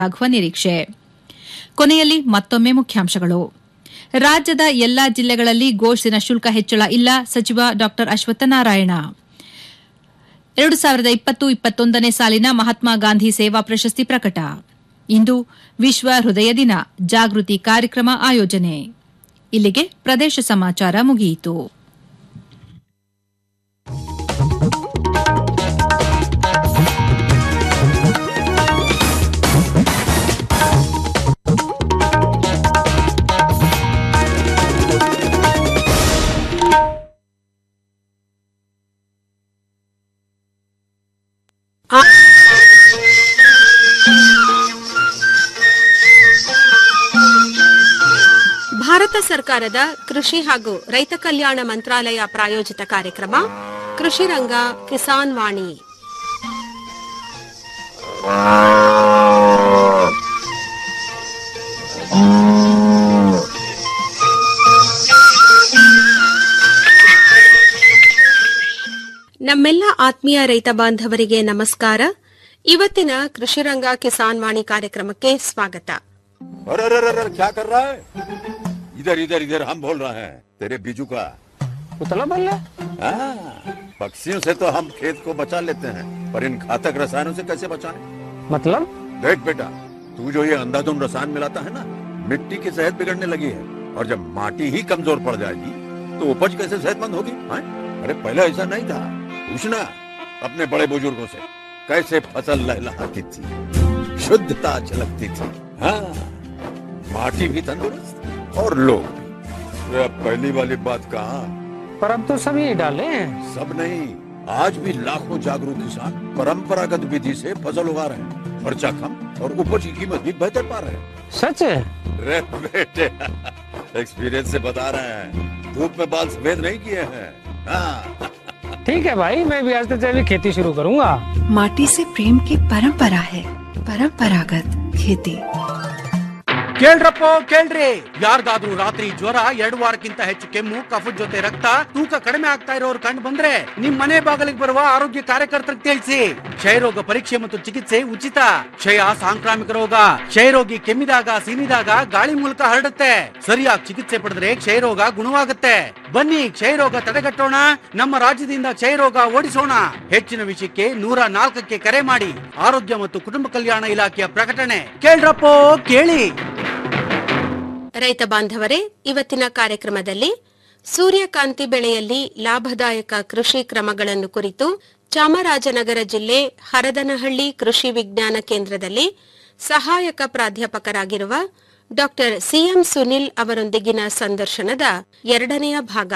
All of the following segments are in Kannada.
ಆಗುವ ನಿರೀಕ್ಷೆ ಕೊನೆಯಲ್ಲಿ ಮತ್ತೊಮ್ಮೆ ಮುಖ್ಯಾಂಶಗಳು ರಾಜ್ಯದ ಎಲ್ಲಾ ಜಿಲ್ಲೆಗಳಲ್ಲಿ ಗೋಷ್ಠಿನ ಶುಲ್ಕ ಹೆಚ್ಚಳ ಇಲ್ಲ ಸಚಿವ ಡಾ ಅಶ್ವತ್ಥನಾರಾಯಣ ಎರಡು ಸಾವಿರದ ಇಪ್ಪತ್ತು ಇಪ್ಪತ್ತೊಂದನೇ ಸಾಲಿನ ಮಹಾತ್ಮ ಗಾಂಧಿ ಸೇವಾ ಪ್ರಶಸ್ತಿ ಪ್ರಕಟ ಇಂದು ವಿಶ್ವ ಹೃದಯ ದಿನ ಜಾಗೃತಿ ಕಾರ್ಯಕ್ರಮ ಆಯೋಜನೆ ಇಲ್ಲಿಗೆ ಪ್ರದೇಶ ಸಮಾಚಾರ ಮುಗಿಯಿತು ಭಾರತ ಸರ್ಕಾರದ ಕೃಷಿ ಹಾಗೂ ರೈತ ಕಲ್ಯಾಣ ಮಂತ್ರಾಲಯ ಪ್ರಾಯೋಜಿತ ಕಾರ್ಯಕ್ರಮ ಕೃಷಿ ರಂಗ ಕಿಸಾನ್ ವಾಣಿ ನಮ್ಮೆಲ್ಲ ಆತ್ಮೀಯ ರೈತ ಬಾಂಧವರಿಗೆ ನಮಸ್ಕಾರ ಇವತ್ತಿನ ಕೃಷಿ ರಂಗ ಕಿಸಾನ್ ವಾಣಿ ಕಾರ್ಯಕ್ರಮಕ್ಕೆ ಸ್ವಾಗತ अरे अरे अरे अरे, क्या कर रहा है इधर इधर इधर हम बोल रहे हैं तेरे बीजू का उतला बोल रहा हाँ, पक्षियों से तो हम खेत को बचा लेते हैं पर इन घातक रसायनों से कैसे बचाएं? मतलब देख बेटा तू जो ये अंधाधुंध रसायन मिलाता है ना मिट्टी की सेहत बिगड़ने लगी है और जब माटी ही कमजोर पड़ जाएगी तो उपज कैसे सेहतमंद होगी हाँ? अरे पहले ऐसा नहीं था पूछना अपने बड़े बुजुर्गों से कैसे फसल लहलहाती थी शुद्धता झलकती थी हाँ माटी भी तंदुरुस्त और लोग भी अरे अब पहली वाली बात कहाँ पर अब तो सब यही डाले हैं सब नहीं आज भी लाखों जागरूक किसान परंपरागत विधि से फसल उगा रहे हैं खर्चा कम और उपज की कीमत भी बेहतर पा रहे हैं सच है रे बेटे एक्सपीरियंस से बता रहे हैं धूप में बाल सफेद नहीं किए हैं हाँ ठीक है भाई मैं भी आज से जैविक खेती शुरू करूंगा माटी से प्रेम की परंपरा है परंपरागत खेती ಕೇಳ್ರಪ್ಪೋ ಕೇಳ್ರಿ ಯಾರ್ದಾದ್ರೂ ರಾತ್ರಿ ಜ್ವರ ಎರಡು ವಾರಕ್ಕಿಂತ ಹೆಚ್ಚು ಕೆಮ್ಮು ಕಫದ ಜೊತೆ ರಕ್ತ ತೂಕ ಕಡಿಮೆ ಆಗ್ತಾ ಇರೋರು ಕಂಡು ಬಂದ್ರೆ ನಿಮ್ ಮನೆ ಬಾಗಿಲಿಗೆ ಬರುವ ಆರೋಗ್ಯ ಕಾರ್ಯಕರ್ತರಿಗೆ ತಿಳಿಸಿ ಕ್ಷಯರೋಗ ಪರೀಕ್ಷೆ ಮತ್ತು ಚಿಕಿತ್ಸೆ ಉಚಿತ ಕ್ಷಯ ಸಾಂಕ್ರಾಮಿಕ ರೋಗ ಕ್ಷಯರೋಗಿ ಕೆಮ್ಮಿದಾಗ ಸೀನಿದಾಗ ಗಾಳಿ ಮೂಲಕ ಹರಡುತ್ತೆ ಸರಿಯಾಗಿ ಚಿಕಿತ್ಸೆ ಪಡೆದ್ರೆ ಕ್ಷಯರೋಗ ಗುಣವಾಗುತ್ತೆ ಬನ್ನಿ ಕ್ಷಯರೋಗ ತಡೆಗಟ್ಟೋಣ ನಮ್ಮ ರಾಜ್ಯದಿಂದ ಕ್ಷಯರೋಗ ಓಡಿಸೋಣ ಹೆಚ್ಚಿನ ವಿಷಯಕ್ಕೆ ನೂರ ನಾಲ್ಕಕ್ಕೆ ಕರೆ ಮಾಡಿ ಆರೋಗ್ಯ ಮತ್ತು ಕುಟುಂಬ ಕಲ್ಯಾಣ ಇಲಾಖೆಯ ಪ್ರಕಟಣೆ ಕೇಳ್ರಪ್ಪೋ ಕೇಳಿ ರೈತ ಬಾಂಧವರೇ ಇವತ್ತಿನ ಕಾರ್ಯಕ್ರಮದಲ್ಲಿ ಸೂರ್ಯಕಾಂತಿ ಬೆಳೆಯಲ್ಲಿ ಲಾಭದಾಯಕ ಕೃಷಿ ಕ್ರಮಗಳನ್ನು ಕುರಿತು ಚಾಮರಾಜನಗರ ಜಿಲ್ಲೆ ಹರದನಹಳ್ಳಿ ಕೃಷಿ ವಿಜ್ಞಾನ ಕೇಂದ್ರದಲ್ಲಿ ಸಹಾಯಕ ಪ್ರಾಧ್ಯಾಪಕರಾಗಿರುವ ಡಾಕ್ಟರ್ ಸಿಎಂ ಸುನಿಲ್ ಅವರೊಂದಿಗಿನ ಸಂದರ್ಶನದ ಎರಡನೆಯ ಭಾಗ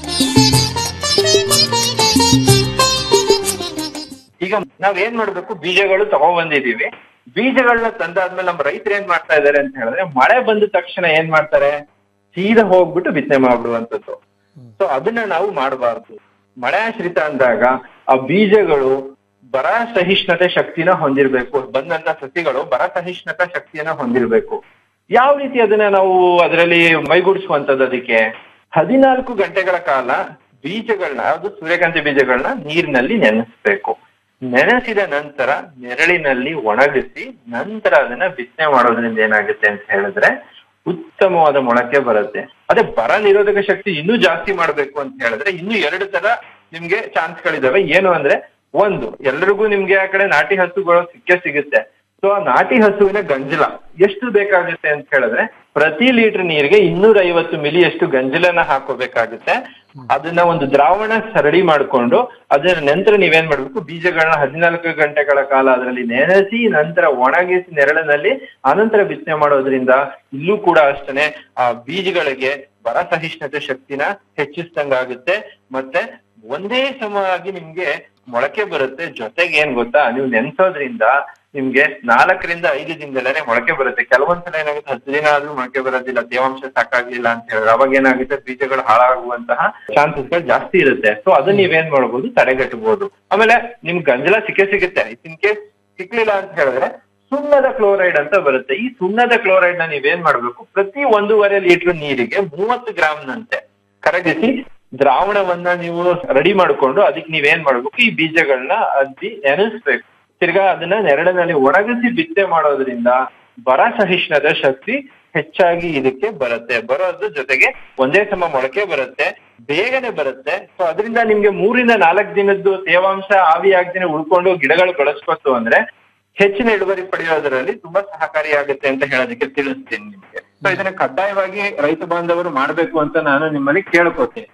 ಈಗ ನಾವ್ ಏನ್ ಮಾಡ್ಬೇಕು ಬೀಜಗಳು ತಗೊಂಡ್ ಬಂದಿದೀವಿ ಬೀಜಗಳನ್ನ ತಂದಾದ್ಮೇಲೆ ನಮ್ಮ ರೈತರು ಏನ್ ಮಾಡ್ತಾ ಇದಾರೆ ಅಂತ ಹೇಳಿದ್ರೆ ಮಳೆ ಬಂದ ತಕ್ಷಣ ಏನ್ ಮಾಡ್ತಾರೆ ಸೀದಾ ಹೋಗ್ಬಿಟ್ಟು ಬಿತ್ತನೆ ಮಾಡ್ಬಿಡುವಂತದ್ದು ಸೊ ಅದನ್ನ ನಾವು ಮಾಡಬಾರ್ದು ಮಳೆ ಆಶ್ರಿತ ಅಂದಾಗ ಆ ಬೀಜಗಳು ಬರ ಸಹಿಷ್ಣುತೆ ಶಕ್ತಿನ ಹೊಂದಿರ್ಬೇಕು ಬಂದಂತ ಸಸಿಗಳು ಬರ ಸಹಿಷ್ಣುತಾ ಶಕ್ತಿಯನ್ನ ಹೊಂದಿರ್ಬೇಕು ಯಾವ ರೀತಿ ಅದನ್ನ ನಾವು ಅದರಲ್ಲಿ ಮೈಗೂಡಿಸುವಂತದ್ದು ಅದಕ್ಕೆ ಹದಿನಾಲ್ಕು ಗಂಟೆಗಳ ಕಾಲ ಬೀಜಗಳನ್ನ ಯಾವುದು ಸೂರ್ಯಕಾಂತಿ ಬೀಜಗಳನ್ನ ನೀರಿನಲ್ಲಿ ನೆನೆಸ್ಬೇಕು ನೆನೆಸಿದ ನಂತರ ನೆರಳಿನಲ್ಲಿ ಒಣಗಿಸಿ ನಂತರ ಅದನ್ನ ಬಿತ್ತನೆ ಮಾಡೋದ್ರಿಂದ ಏನಾಗುತ್ತೆ ಅಂತ ಹೇಳಿದ್ರೆ ಉತ್ತಮವಾದ ಮೊಳಕೆ ಬರುತ್ತೆ ಅದೇ ಬರ ನಿರೋಧಕ ಶಕ್ತಿ ಇನ್ನೂ ಜಾಸ್ತಿ ಮಾಡ್ಬೇಕು ಅಂತ ಹೇಳಿದ್ರೆ ಇನ್ನು ಎರಡು ತರ ನಿಮ್ಗೆ ಚಾನ್ಸ್ಗಳಿದಾವೆ ಏನು ಅಂದ್ರೆ ಒಂದು ಎಲ್ರಿಗೂ ನಿಮ್ಗೆ ಆ ಕಡೆ ನಾಟಿ ಹಸುಗಳು ಸಿಕ್ಕೇ ಸಿಗುತ್ತೆ ಸೊ ಆ ನಾಟಿ ಹಸುವಿನ ಗಂಜಲ ಎಷ್ಟು ಬೇಕಾಗುತ್ತೆ ಅಂತ ಹೇಳಿದ್ರೆ ಪ್ರತಿ ಲೀಟರ್ ನೀರಿಗೆ ಇನ್ನೂರ ಐವತ್ತು ಮಿಲಿ ಅಷ್ಟು ಗಂಜಲನ ಹಾಕೋಬೇಕಾಗುತ್ತೆ ಅದನ್ನ ಒಂದು ದ್ರಾವಣ ಸರಳಿ ಮಾಡ್ಕೊಂಡು ಅದರ ನಂತರ ನೀವೇನ್ ಮಾಡ್ಬೇಕು ಬೀಜಗಳನ್ನ ಹದಿನಾಲ್ಕು ಗಂಟೆಗಳ ಕಾಲ ಅದರಲ್ಲಿ ನೆನೆಸಿ ನಂತರ ಒಣಗಿಸಿ ನೆರಳಿನಲ್ಲಿ ಆನಂತರ ಬಿತ್ತನೆ ಮಾಡೋದ್ರಿಂದ ಇಲ್ಲೂ ಕೂಡ ಅಷ್ಟೇ ಆ ಬೀಜಗಳಿಗೆ ಬರ ಸಹಿಷ್ಣುತೆ ಶಕ್ತಿನ ಹೆಚ್ಚಿಸ್ದಂಗಾಗುತ್ತೆ ಮತ್ತೆ ಒಂದೇ ಸಮವಾಗಿ ನಿಮ್ಗೆ ಮೊಳಕೆ ಬರುತ್ತೆ ಜೊತೆಗೆ ಏನ್ ಗೊತ್ತಾ ನೀವು ನೆನ್ಸೋದ್ರಿಂದ ನಿಮ್ಗೆ ನಾಲ್ಕರಿಂದ ಐದು ದಿನದಲ್ಲೇ ಮೊಳಕೆ ಬರುತ್ತೆ ಕೆಲವೊಂದ್ಸಲ ಏನಾಗುತ್ತೆ ಹತ್ತು ದಿನ ಆದ್ರೂ ಮೊಳಕೆ ಬರೋದಿಲ್ಲ ತೇವಾಂಶ ಸಾಕಾಗ್ಲಿಲ್ಲ ಅಂತ ಹೇಳಿದ್ರೆ ಅವಾಗ ಏನಾಗುತ್ತೆ ಬೀಜಗಳು ಹಾಳಾಗುವಂತಹ ಚಾನ್ಸಸ್ ಗಳು ಜಾಸ್ತಿ ಇರುತ್ತೆ ಸೊ ಅದನ್ನ ನೀವೇನ್ ಮಾಡ್ಬೋದು ತಡೆಗಟ್ಟಬಹುದು ಆಮೇಲೆ ನಿಮ್ ಗಂಜಲ ಸಿಕ್ಕೇ ಸಿಗುತ್ತೆ ಇನ್ ಕೇಸ್ ಸಿಕ್ಲಿಲ್ಲ ಅಂತ ಹೇಳಿದ್ರೆ ಸುಣ್ಣದ ಕ್ಲೋರೈಡ್ ಅಂತ ಬರುತ್ತೆ ಈ ಸುಣ್ಣದ ಕ್ಲೋರೈಡ್ ನ ನೀವೇನ್ ಮಾಡ್ಬೇಕು ಪ್ರತಿ ಒಂದೂವರೆ ಲೀಟರ್ ನೀರಿಗೆ ಮೂವತ್ತು ಗ್ರಾಮ್ನಂತೆ ಕರಗಿಸಿ ದ್ರಾವಣವನ್ನ ನೀವು ರೆಡಿ ಮಾಡ್ಕೊಂಡು ಅದಕ್ಕೆ ನೀವೇನ್ ಮಾಡ್ಬೇಕು ಈ ಬೀಜಗಳನ್ನ ಅದ್ದಿ ನೆನೆಸ್ಬೇಕು ತಿರ್ಗಾ ಅದನ್ನ ನೆರಳಿನಲ್ಲಿ ಒಣಗಿಸಿ ಬಿತ್ತನೆ ಮಾಡೋದ್ರಿಂದ ಬರ ಸಹಿಷ್ಣುದ ಶಕ್ತಿ ಹೆಚ್ಚಾಗಿ ಇದಕ್ಕೆ ಬರುತ್ತೆ ಬರೋದ್ರ ಜೊತೆಗೆ ಒಂದೇ ಸಮ ಮೊಳಕೆ ಬರುತ್ತೆ ಬೇಗನೆ ಬರುತ್ತೆ ಸೊ ಅದರಿಂದ ನಿಮ್ಗೆ ಮೂರಿಂದ ನಾಲ್ಕು ದಿನದ್ದು ತೇವಾಂಶ ಆವಿ ಆಗ್ದೇನೆ ಉಳ್ಕೊಂಡು ಗಿಡಗಳು ಬೆಳೆಸ್ಕೊತು ಅಂದ್ರೆ ಹೆಚ್ಚಿನ ಇಳುವರಿ ಪಡೆಯೋದರಲ್ಲಿ ತುಂಬಾ ಸಹಕಾರಿಯಾಗುತ್ತೆ ಅಂತ ಹೇಳೋದಕ್ಕೆ ತಿಳಿಸ್ತೀನಿ ನಿಮ್ಗೆ ಸೊ ಇದನ್ನ ಕಡ್ಡಾಯವಾಗಿ ರೈತ ಬಾಂಧವರು ಮಾಡ್ಬೇಕು ಅಂತ ನಾನು ನಿಮ್ಮಲ್ಲಿ ಕೇಳ್ಕೊತೀನಿ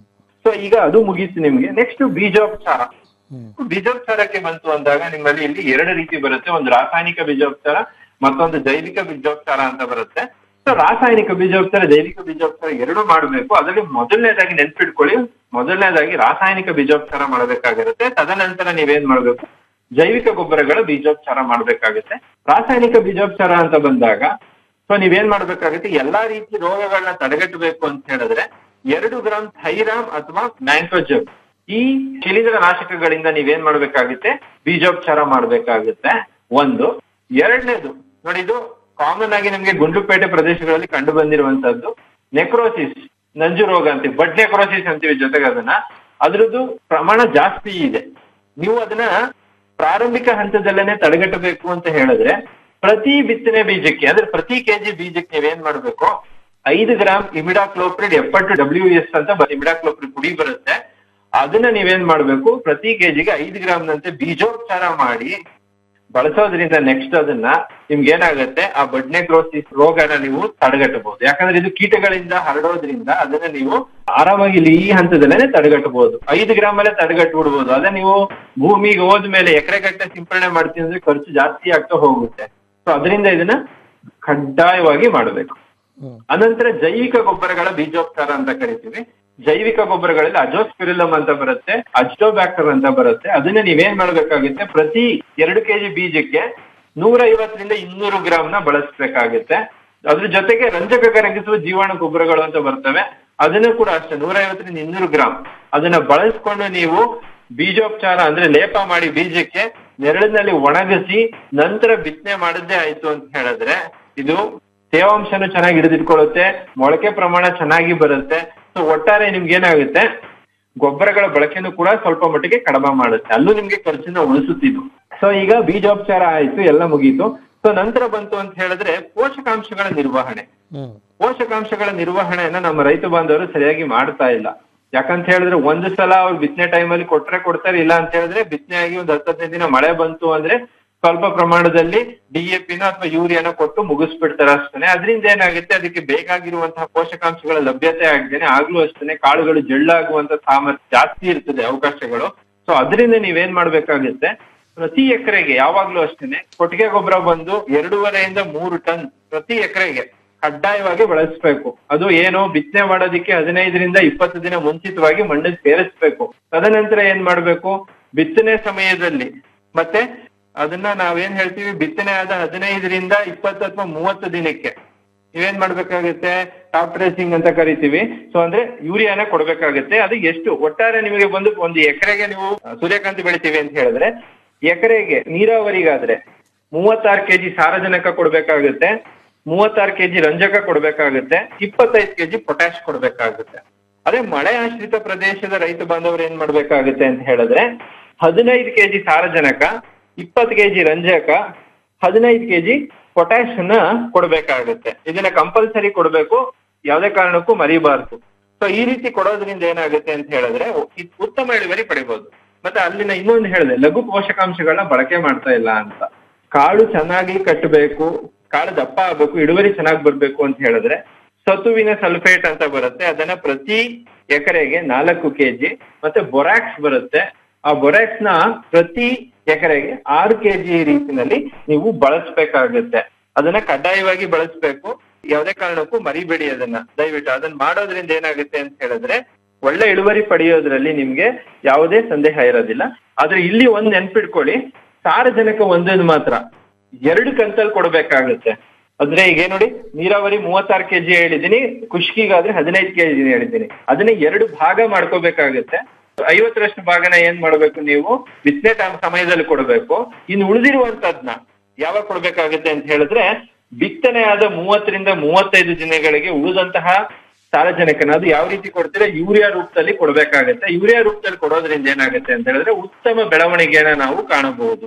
ಸೊ ಈಗ ಅದು ಮುಗೀತು ನಿಮ್ಗೆ ನೆಕ್ಸ್ಟ್ ಬೀಜೋಪಚಾರ ಬೀಜೋಪಚಾರಕ್ಕೆ ಬಂತು ಅಂದಾಗ ನಿಮ್ಮಲ್ಲಿ ಇಲ್ಲಿ ಎರಡು ರೀತಿ ಬರುತ್ತೆ ಒಂದು ರಾಸಾಯನಿಕ ಬೀಜೋಪಚಾರ ಮತ್ತೊಂದು ಜೈವಿಕ ಬೀಜೋಪಚಾರ ಅಂತ ಬರುತ್ತೆ ಸೊ ರಾಸಾಯನಿಕ ಬೀಜೋಪಚಾರ ಜೈವಿಕ ಬೀಜೋಪಚಾರ ಎರಡು ಮಾಡಬೇಕು ಅದರಲ್ಲಿ ಮೊದಲನೇದಾಗಿ ನೆನ್ಪಿಟ್ಕೊಳ್ಳಿ ಮೊದಲನೇದಾಗಿ ರಾಸಾಯನಿಕ ಬೀಜೋಪಚಾರ ಮಾಡಬೇಕಾಗಿರುತ್ತೆ ತದನಂತರ ನೀವೇನ್ ಮಾಡ್ಬೇಕು ಜೈವಿಕ ಗೊಬ್ಬರಗಳ ಬೀಜೋಪಚಾರ ಮಾಡ್ಬೇಕಾಗುತ್ತೆ ರಾಸಾಯನಿಕ ಬೀಜೋಪಚಾರ ಅಂತ ಬಂದಾಗ ಸೊ ನೀವೇನ್ ಮಾಡ್ಬೇಕಾಗುತ್ತೆ ಎಲ್ಲಾ ರೀತಿ ರೋಗಗಳನ್ನ ತಡೆಗಟ್ಟಬೇಕು ಅಂತ ಹೇಳಿದ್ರೆ ಎರಡು ಗ್ರಾಮ್ ಥೈರಾಮ್ ಅಥವಾ ಮ್ಯಾಂಕೋಜಬ್ ಈ ಶಿಲೀಂಧ್ರ ನಾಶಕಗಳಿಂದ ನೀವೇನ್ ಮಾಡ್ಬೇಕಾಗುತ್ತೆ ಬೀಜೋಪಚಾರ ಮಾಡ್ಬೇಕಾಗುತ್ತೆ ಒಂದು ಎರಡನೇದು ನೋಡಿ ಇದು ಕಾಮನ್ ಆಗಿ ನಿಮ್ಗೆ ಗುಂಡ್ಲುಪೇಟೆ ಪ್ರದೇಶಗಳಲ್ಲಿ ಕಂಡು ಬಂದಿರುವಂತದ್ದು ನೆಕ್ರೋಸಿಸ್ ನಂಜು ರೋಗ ಅಂತೀವಿ ಬಡ್ ನೆಕ್ರೋಸಿಸ್ ಅಂತೀವಿ ಜೊತೆಗೆ ಅದನ್ನ ಅದ್ರದ್ದು ಪ್ರಮಾಣ ಜಾಸ್ತಿ ಇದೆ ನೀವು ಅದನ್ನ ಪ್ರಾರಂಭಿಕ ಹಂತದಲ್ಲೇನೆ ತಡೆಗಟ್ಟಬೇಕು ಅಂತ ಹೇಳಿದ್ರೆ ಪ್ರತಿ ಬಿತ್ತನೆ ಬೀಜಕ್ಕೆ ಅಂದ್ರೆ ಪ್ರತಿ ಕೆಜಿ ಬೀಜಕ್ಕೆ ನೀವೇನ್ ಮಾಡ್ಬೇಕು ಐದು ಗ್ರಾಮ್ ಇಮಿಡಾಕ್ಲೋಪ್ರಿಡ್ ಎಪ್ಪತ್ತು ಡಬ್ಲ್ಯೂ ಎಸ್ ಅಂತ ಇಮಿಡಾಕ್ಲೋಪ್ರಿಡ್ ಪುಡಿ ಬರುತ್ತೆ ಅದನ್ನ ನೀವೇನ್ ಮಾಡ್ಬೇಕು ಪ್ರತಿ ಕೆಜಿಗೆ ಐದು ಗ್ರಾಮ್ನಂತೆ ಬೀಜೋಪಚಾರ ಮಾಡಿ ಬಳಸೋದ್ರಿಂದ ನೆಕ್ಸ್ಟ್ ಅದನ್ನ ನಿಮ್ಗೆ ಏನಾಗುತ್ತೆ ಆ ಬಡ್ನೆ ಗ್ರೋಸಿಸ್ ರೋಗನ ನೀವು ತಡೆಗಟ್ಟಬಹುದು ಯಾಕಂದ್ರೆ ಇದು ಕೀಟಗಳಿಂದ ಹರಡೋದ್ರಿಂದ ಅದನ್ನ ನೀವು ಆರಾಮಾಗಿ ಇಲ್ಲಿ ಈ ಹಂತದಲ್ಲೇ ತಡೆಗಟ್ಟಬಹುದು ಐದು ಗ್ರಾಮ್ ಅಲ್ಲೇ ತಡೆಗಟ್ಟು ಬಿಡ್ಬೋದು ಅದೇ ನೀವು ಭೂಮಿಗೆ ಹೋದ್ಮೇಲೆ ಎಕರೆ ಗಟ್ಟಲೆ ಸಿಂಪರಣೆ ಮಾಡ್ತೀನಿ ಅಂದ್ರೆ ಖರ್ಚು ಜಾಸ್ತಿ ಆಗ್ತಾ ಹೋಗುತ್ತೆ ಸೊ ಅದರಿಂದ ಇದನ್ನ ಕಡ್ಡಾಯವಾಗಿ ಮಾಡಬೇಕು ಅನಂತರ ಜೈವಿಕ ಗೊಬ್ಬರಗಳ ಬೀಜೋಪಚಾರ ಅಂತ ಕರಿತೀವಿ ಜೈವಿಕ ಗೊಬ್ಬರಗಳಲ್ಲಿ ಅಜೋಸ್ಪಿರಿಲಮ್ ಅಂತ ಬರುತ್ತೆ ಅಜ್ಟೋಬ್ಯಾಕ್ಟರ್ ಅಂತ ಬರುತ್ತೆ ಅದನ್ನ ನೀವೇನ್ ಮಾಡ್ಬೇಕಾಗುತ್ತೆ ಪ್ರತಿ ಎರಡು ಕೆಜಿ ಬೀಜಕ್ಕೆ ನೂರ ಐವತ್ತರಿಂದ ಇನ್ನೂರು ಗ್ರಾಮ್ ನ ಬಳಸಬೇಕಾಗುತ್ತೆ ಅದ್ರ ಜೊತೆಗೆ ರಂಜಕ ಕರಗಿಸುವ ಜೀವಾಣು ಗೊಬ್ಬರಗಳು ಅಂತ ಬರ್ತವೆ ಅದನ್ನು ಕೂಡ ಅಷ್ಟೇ ನೂರ ಐವತ್ತರಿಂದ ಇನ್ನೂರು ಗ್ರಾಮ್ ಅದನ್ನ ಬಳಸ್ಕೊಂಡು ನೀವು ಬೀಜೋಪಚಾರ ಅಂದ್ರೆ ಲೇಪ ಮಾಡಿ ಬೀಜಕ್ಕೆ ನೆರಳಿನಲ್ಲಿ ಒಣಗಿಸಿ ನಂತರ ಬಿತ್ತನೆ ಮಾಡದೇ ಆಯ್ತು ಅಂತ ಹೇಳಿದ್ರೆ ಇದು ತೇವಾಂಶನು ಚೆನ್ನಾಗಿ ಹಿಡಿದಿಟ್ಕೊಳ್ಳುತ್ತೆ ಮೊಳಕೆ ಪ್ರಮಾಣ ಚೆನ್ನಾಗಿ ಬರುತ್ತೆ ಸೊ ಒಟ್ಟಾರೆ ನಿಮ್ಗೆ ಏನಾಗುತ್ತೆ ಗೊಬ್ಬರಗಳ ಬಳಕೆನೂ ಕೂಡ ಸ್ವಲ್ಪ ಮಟ್ಟಿಗೆ ಕಡಿಮೆ ಮಾಡುತ್ತೆ ಅಲ್ಲೂ ನಿಮ್ಗೆ ಖರ್ಚನ್ನ ಉಳಿಸುತ್ತಿದ್ದು ಸೊ ಈಗ ಬೀಜೋಪಚಾರ ಆಯ್ತು ಎಲ್ಲ ಮುಗೀತು ಸೊ ನಂತರ ಬಂತು ಅಂತ ಹೇಳಿದ್ರೆ ಪೋಷಕಾಂಶಗಳ ನಿರ್ವಹಣೆ ಪೋಷಕಾಂಶಗಳ ನಿರ್ವಹಣೆಯನ್ನ ನಮ್ಮ ರೈತ ಬಾಂಧವರು ಸರಿಯಾಗಿ ಮಾಡ್ತಾ ಇಲ್ಲ ಯಾಕಂತ ಹೇಳಿದ್ರೆ ಒಂದು ಸಲ ಅವ್ರು ಬಿತ್ತನೆ ಟೈಮಲ್ಲಿ ಕೊಟ್ರೆ ಕೊಡ್ತಾರೆ ಇಲ್ಲ ಅಂತ ಹೇಳಿದ್ರೆ ಬಿತ್ತನೆ ಆಗಿ ಒಂದು ಹತ್ತು ಹದಿನೈದು ದಿನ ಮಳೆ ಬಂತು ಅಂದ್ರೆ ಸ್ವಲ್ಪ ಪ್ರಮಾಣದಲ್ಲಿ ಡಿಎಪಿನ ಅಥವಾ ಯೂರಿಯಾನ ಕೊಟ್ಟು ಮುಗಿಸ್ಬಿಡ್ತಾರೆ ಅಷ್ಟೇ ಅದರಿಂದ ಏನಾಗುತ್ತೆ ಅದಕ್ಕೆ ಬೇಕಾಗಿರುವಂತಹ ಪೋಷಕಾಂಶಗಳ ಲಭ್ಯತೆ ಆಗದೇನೆ ಆಗ್ಲೂ ಅಷ್ಟೇ ಕಾಳುಗಳು ಜಳ್ಳಾಗುವಂತ ಸಾಮರ್ಥ್ಯ ಜಾಸ್ತಿ ಇರ್ತದೆ ಅವಕಾಶಗಳು ಸೊ ಅದರಿಂದ ನೀವೇನ್ ಮಾಡ್ಬೇಕಾಗುತ್ತೆ ಪ್ರತಿ ಎಕರೆಗೆ ಯಾವಾಗ್ಲೂ ಅಷ್ಟೇನೆ ಕೊಟ್ಟಿಗೆ ಗೊಬ್ಬರ ಬಂದು ಎರಡೂವರೆಯಿಂದ ಮೂರು ಟನ್ ಪ್ರತಿ ಎಕರೆಗೆ ಕಡ್ಡಾಯವಾಗಿ ಬಳಸಬೇಕು ಅದು ಏನು ಬಿತ್ತನೆ ಮಾಡೋದಕ್ಕೆ ಹದಿನೈದರಿಂದ ಇಪ್ಪತ್ತು ದಿನ ಮುಂಚಿತವಾಗಿ ಮಣ್ಣಿಗೆ ಸೇರಿಸ್ಬೇಕು ತದನಂತರ ಏನ್ ಮಾಡ್ಬೇಕು ಬಿತ್ತನೆ ಸಮಯದಲ್ಲಿ ಮತ್ತೆ ಅದನ್ನ ನಾವೇನ್ ಹೇಳ್ತೀವಿ ಬಿತ್ತನೆ ಆದ ಹದಿನೈದರಿಂದ ಇಪ್ಪತ್ತು ಅಥವಾ ಮೂವತ್ತು ದಿನಕ್ಕೆ ನೀವೇನ್ ಮಾಡ್ಬೇಕಾಗುತ್ತೆ ಟಾಪ್ ಟ್ರೇಸಿಂಗ್ ಅಂತ ಕರಿತೀವಿ ಸೊ ಅಂದ್ರೆ ಯೂರಿಯಾನ ಕೊಡ್ಬೇಕಾಗುತ್ತೆ ಅದು ಎಷ್ಟು ಒಟ್ಟಾರೆ ನಿಮಗೆ ಬಂದು ಒಂದು ಎಕರೆಗೆ ನೀವು ಸೂರ್ಯಕಾಂತಿ ಬೆಳಿತೀವಿ ಅಂತ ಹೇಳಿದ್ರೆ ಎಕರೆಗೆ ನೀರಾವರಿಗಾದ್ರೆ ಮೂವತ್ತಾರು ಕೆಜಿ ಸಾರಜನಕ ಕೊಡ್ಬೇಕಾಗುತ್ತೆ ಮೂವತ್ತಾರು ಕೆಜಿ ರಂಜಕ ಕೊಡ್ಬೇಕಾಗುತ್ತೆ ಇಪ್ಪತ್ತೈದು ಕೆಜಿ ಪೊಟ್ಯಾಶ್ ಕೊಡ್ಬೇಕಾಗುತ್ತೆ ಅದೇ ಮಳೆ ಆಶ್ರಿತ ಪ್ರದೇಶದ ರೈತ ಬಾಂಧವರು ಏನ್ ಮಾಡ್ಬೇಕಾಗುತ್ತೆ ಅಂತ ಹೇಳಿದ್ರೆ ಹದಿನೈದು ಕೆಜಿ ಸಾರಜನಕ ಇಪ್ಪತ್ತು ಕೆಜಿ ರಂಜಕ ಹದಿನೈದು ಕೆಜಿ ಪೊಟ್ಯಾಶ್ ಅನ್ನ ಕೊಡ್ಬೇಕಾಗುತ್ತೆ ಇದನ್ನ ಕಂಪಲ್ಸರಿ ಕೊಡ್ಬೇಕು ಯಾವ್ದೇ ಕಾರಣಕ್ಕೂ ಮರಿಬಾರ್ದು ಸೊ ಈ ರೀತಿ ಕೊಡೋದ್ರಿಂದ ಏನಾಗುತ್ತೆ ಅಂತ ಹೇಳಿದ್ರೆ ಇದ್ ಉತ್ತಮ ಇಳುವರಿ ಪಡಿಬಹುದು ಮತ್ತೆ ಅಲ್ಲಿನ ಇನ್ನೊಂದು ಹೇಳಿದೆ ಲಘು ಪೋಷಕಾಂಶಗಳನ್ನ ಬಳಕೆ ಮಾಡ್ತಾ ಇಲ್ಲ ಅಂತ ಕಾಳು ಚೆನ್ನಾಗಿ ಕಟ್ಟಬೇಕು ಕಾಳು ದಪ್ಪ ಆಗ್ಬೇಕು ಇಳುವರಿ ಚೆನ್ನಾಗಿ ಬರ್ಬೇಕು ಅಂತ ಹೇಳಿದ್ರೆ ಸತುವಿನ ಸಲ್ಫೇಟ್ ಅಂತ ಬರುತ್ತೆ ಅದನ್ನ ಪ್ರತಿ ಎಕರೆಗೆ ನಾಲ್ಕು ಕೆಜಿ ಮತ್ತೆ ಬೊರಾಕ್ಸ್ ಬರುತ್ತೆ ಆ ಬೊರಾಕ್ಸ್ ನ ಪ್ರತಿ ಎಕರೆಗೆ ಆರು ಕೆಜಿ ರೀತಿನಲ್ಲಿ ನೀವು ಬಳಸ್ಬೇಕಾಗುತ್ತೆ ಅದನ್ನ ಕಡ್ಡಾಯವಾಗಿ ಬಳಸ್ಬೇಕು ಯಾವುದೇ ಕಾರಣಕ್ಕೂ ಮರಿಬೇಡಿ ಅದನ್ನ ದಯವಿಟ್ಟು ಅದನ್ನ ಮಾಡೋದ್ರಿಂದ ಏನಾಗುತ್ತೆ ಅಂತ ಹೇಳಿದ್ರೆ ಒಳ್ಳೆ ಇಳುವರಿ ಪಡೆಯೋದ್ರಲ್ಲಿ ನಿಮ್ಗೆ ಯಾವುದೇ ಸಂದೇಹ ಇರೋದಿಲ್ಲ ಆದ್ರೆ ಇಲ್ಲಿ ಒಂದ್ ನೆನ್ಪಿಟ್ಕೊಳ್ಳಿ ಸಾರಜನಕ ಒಂದೊಂದು ಮಾತ್ರ ಎರಡು ಕಂತಲ್ಲಿ ಕೊಡ್ಬೇಕಾಗುತ್ತೆ ಅಂದ್ರೆ ಈಗ ನೋಡಿ ನೀರಾವರಿ ಮೂವತ್ತಾರು ಕೆಜಿ ಹೇಳಿದೀನಿ ಖುಷ್ಕಿಗಾದ್ರೆ ಹದಿನೈದು ಕೆಜಿ ಹೇಳಿದ್ದೀನಿ ಅದನ್ನ ಎರಡು ಭಾಗ ಮಾಡ್ಕೋಬೇಕಾಗುತ್ತೆ ಐವತ್ತರಷ್ಟು ಭಾಗನ ಏನ್ ಮಾಡ್ಬೇಕು ನೀವು ಬಿತ್ತನೆ ಟೈಮ್ ಸಮಯದಲ್ಲಿ ಕೊಡ್ಬೇಕು ಇನ್ನು ಉಳಿದಿರುವಂತದ್ನ ಯಾವಾಗ ಕೊಡ್ಬೇಕಾಗುತ್ತೆ ಅಂತ ಹೇಳಿದ್ರೆ ಬಿತ್ತನೆ ಆದ ಮೂವತ್ತರಿಂದ ಮೂವತ್ತೈದು ದಿನಗಳಿಗೆ ಉಳಿದಂತಹ ಸಾರಜನಕನ ಅದು ಯಾವ ರೀತಿ ಕೊಡ್ತೀರಾ ಯೂರಿಯಾ ರೂಪದಲ್ಲಿ ಕೊಡ್ಬೇಕಾಗತ್ತೆ ಯೂರಿಯಾ ರೂಪದಲ್ಲಿ ಕೊಡೋದ್ರಿಂದ ಏನಾಗುತ್ತೆ ಅಂತ ಹೇಳಿದ್ರೆ ಉತ್ತಮ ಬೆಳವಣಿಗೆಯನ್ನ ನಾವು ಕಾಣಬಹುದು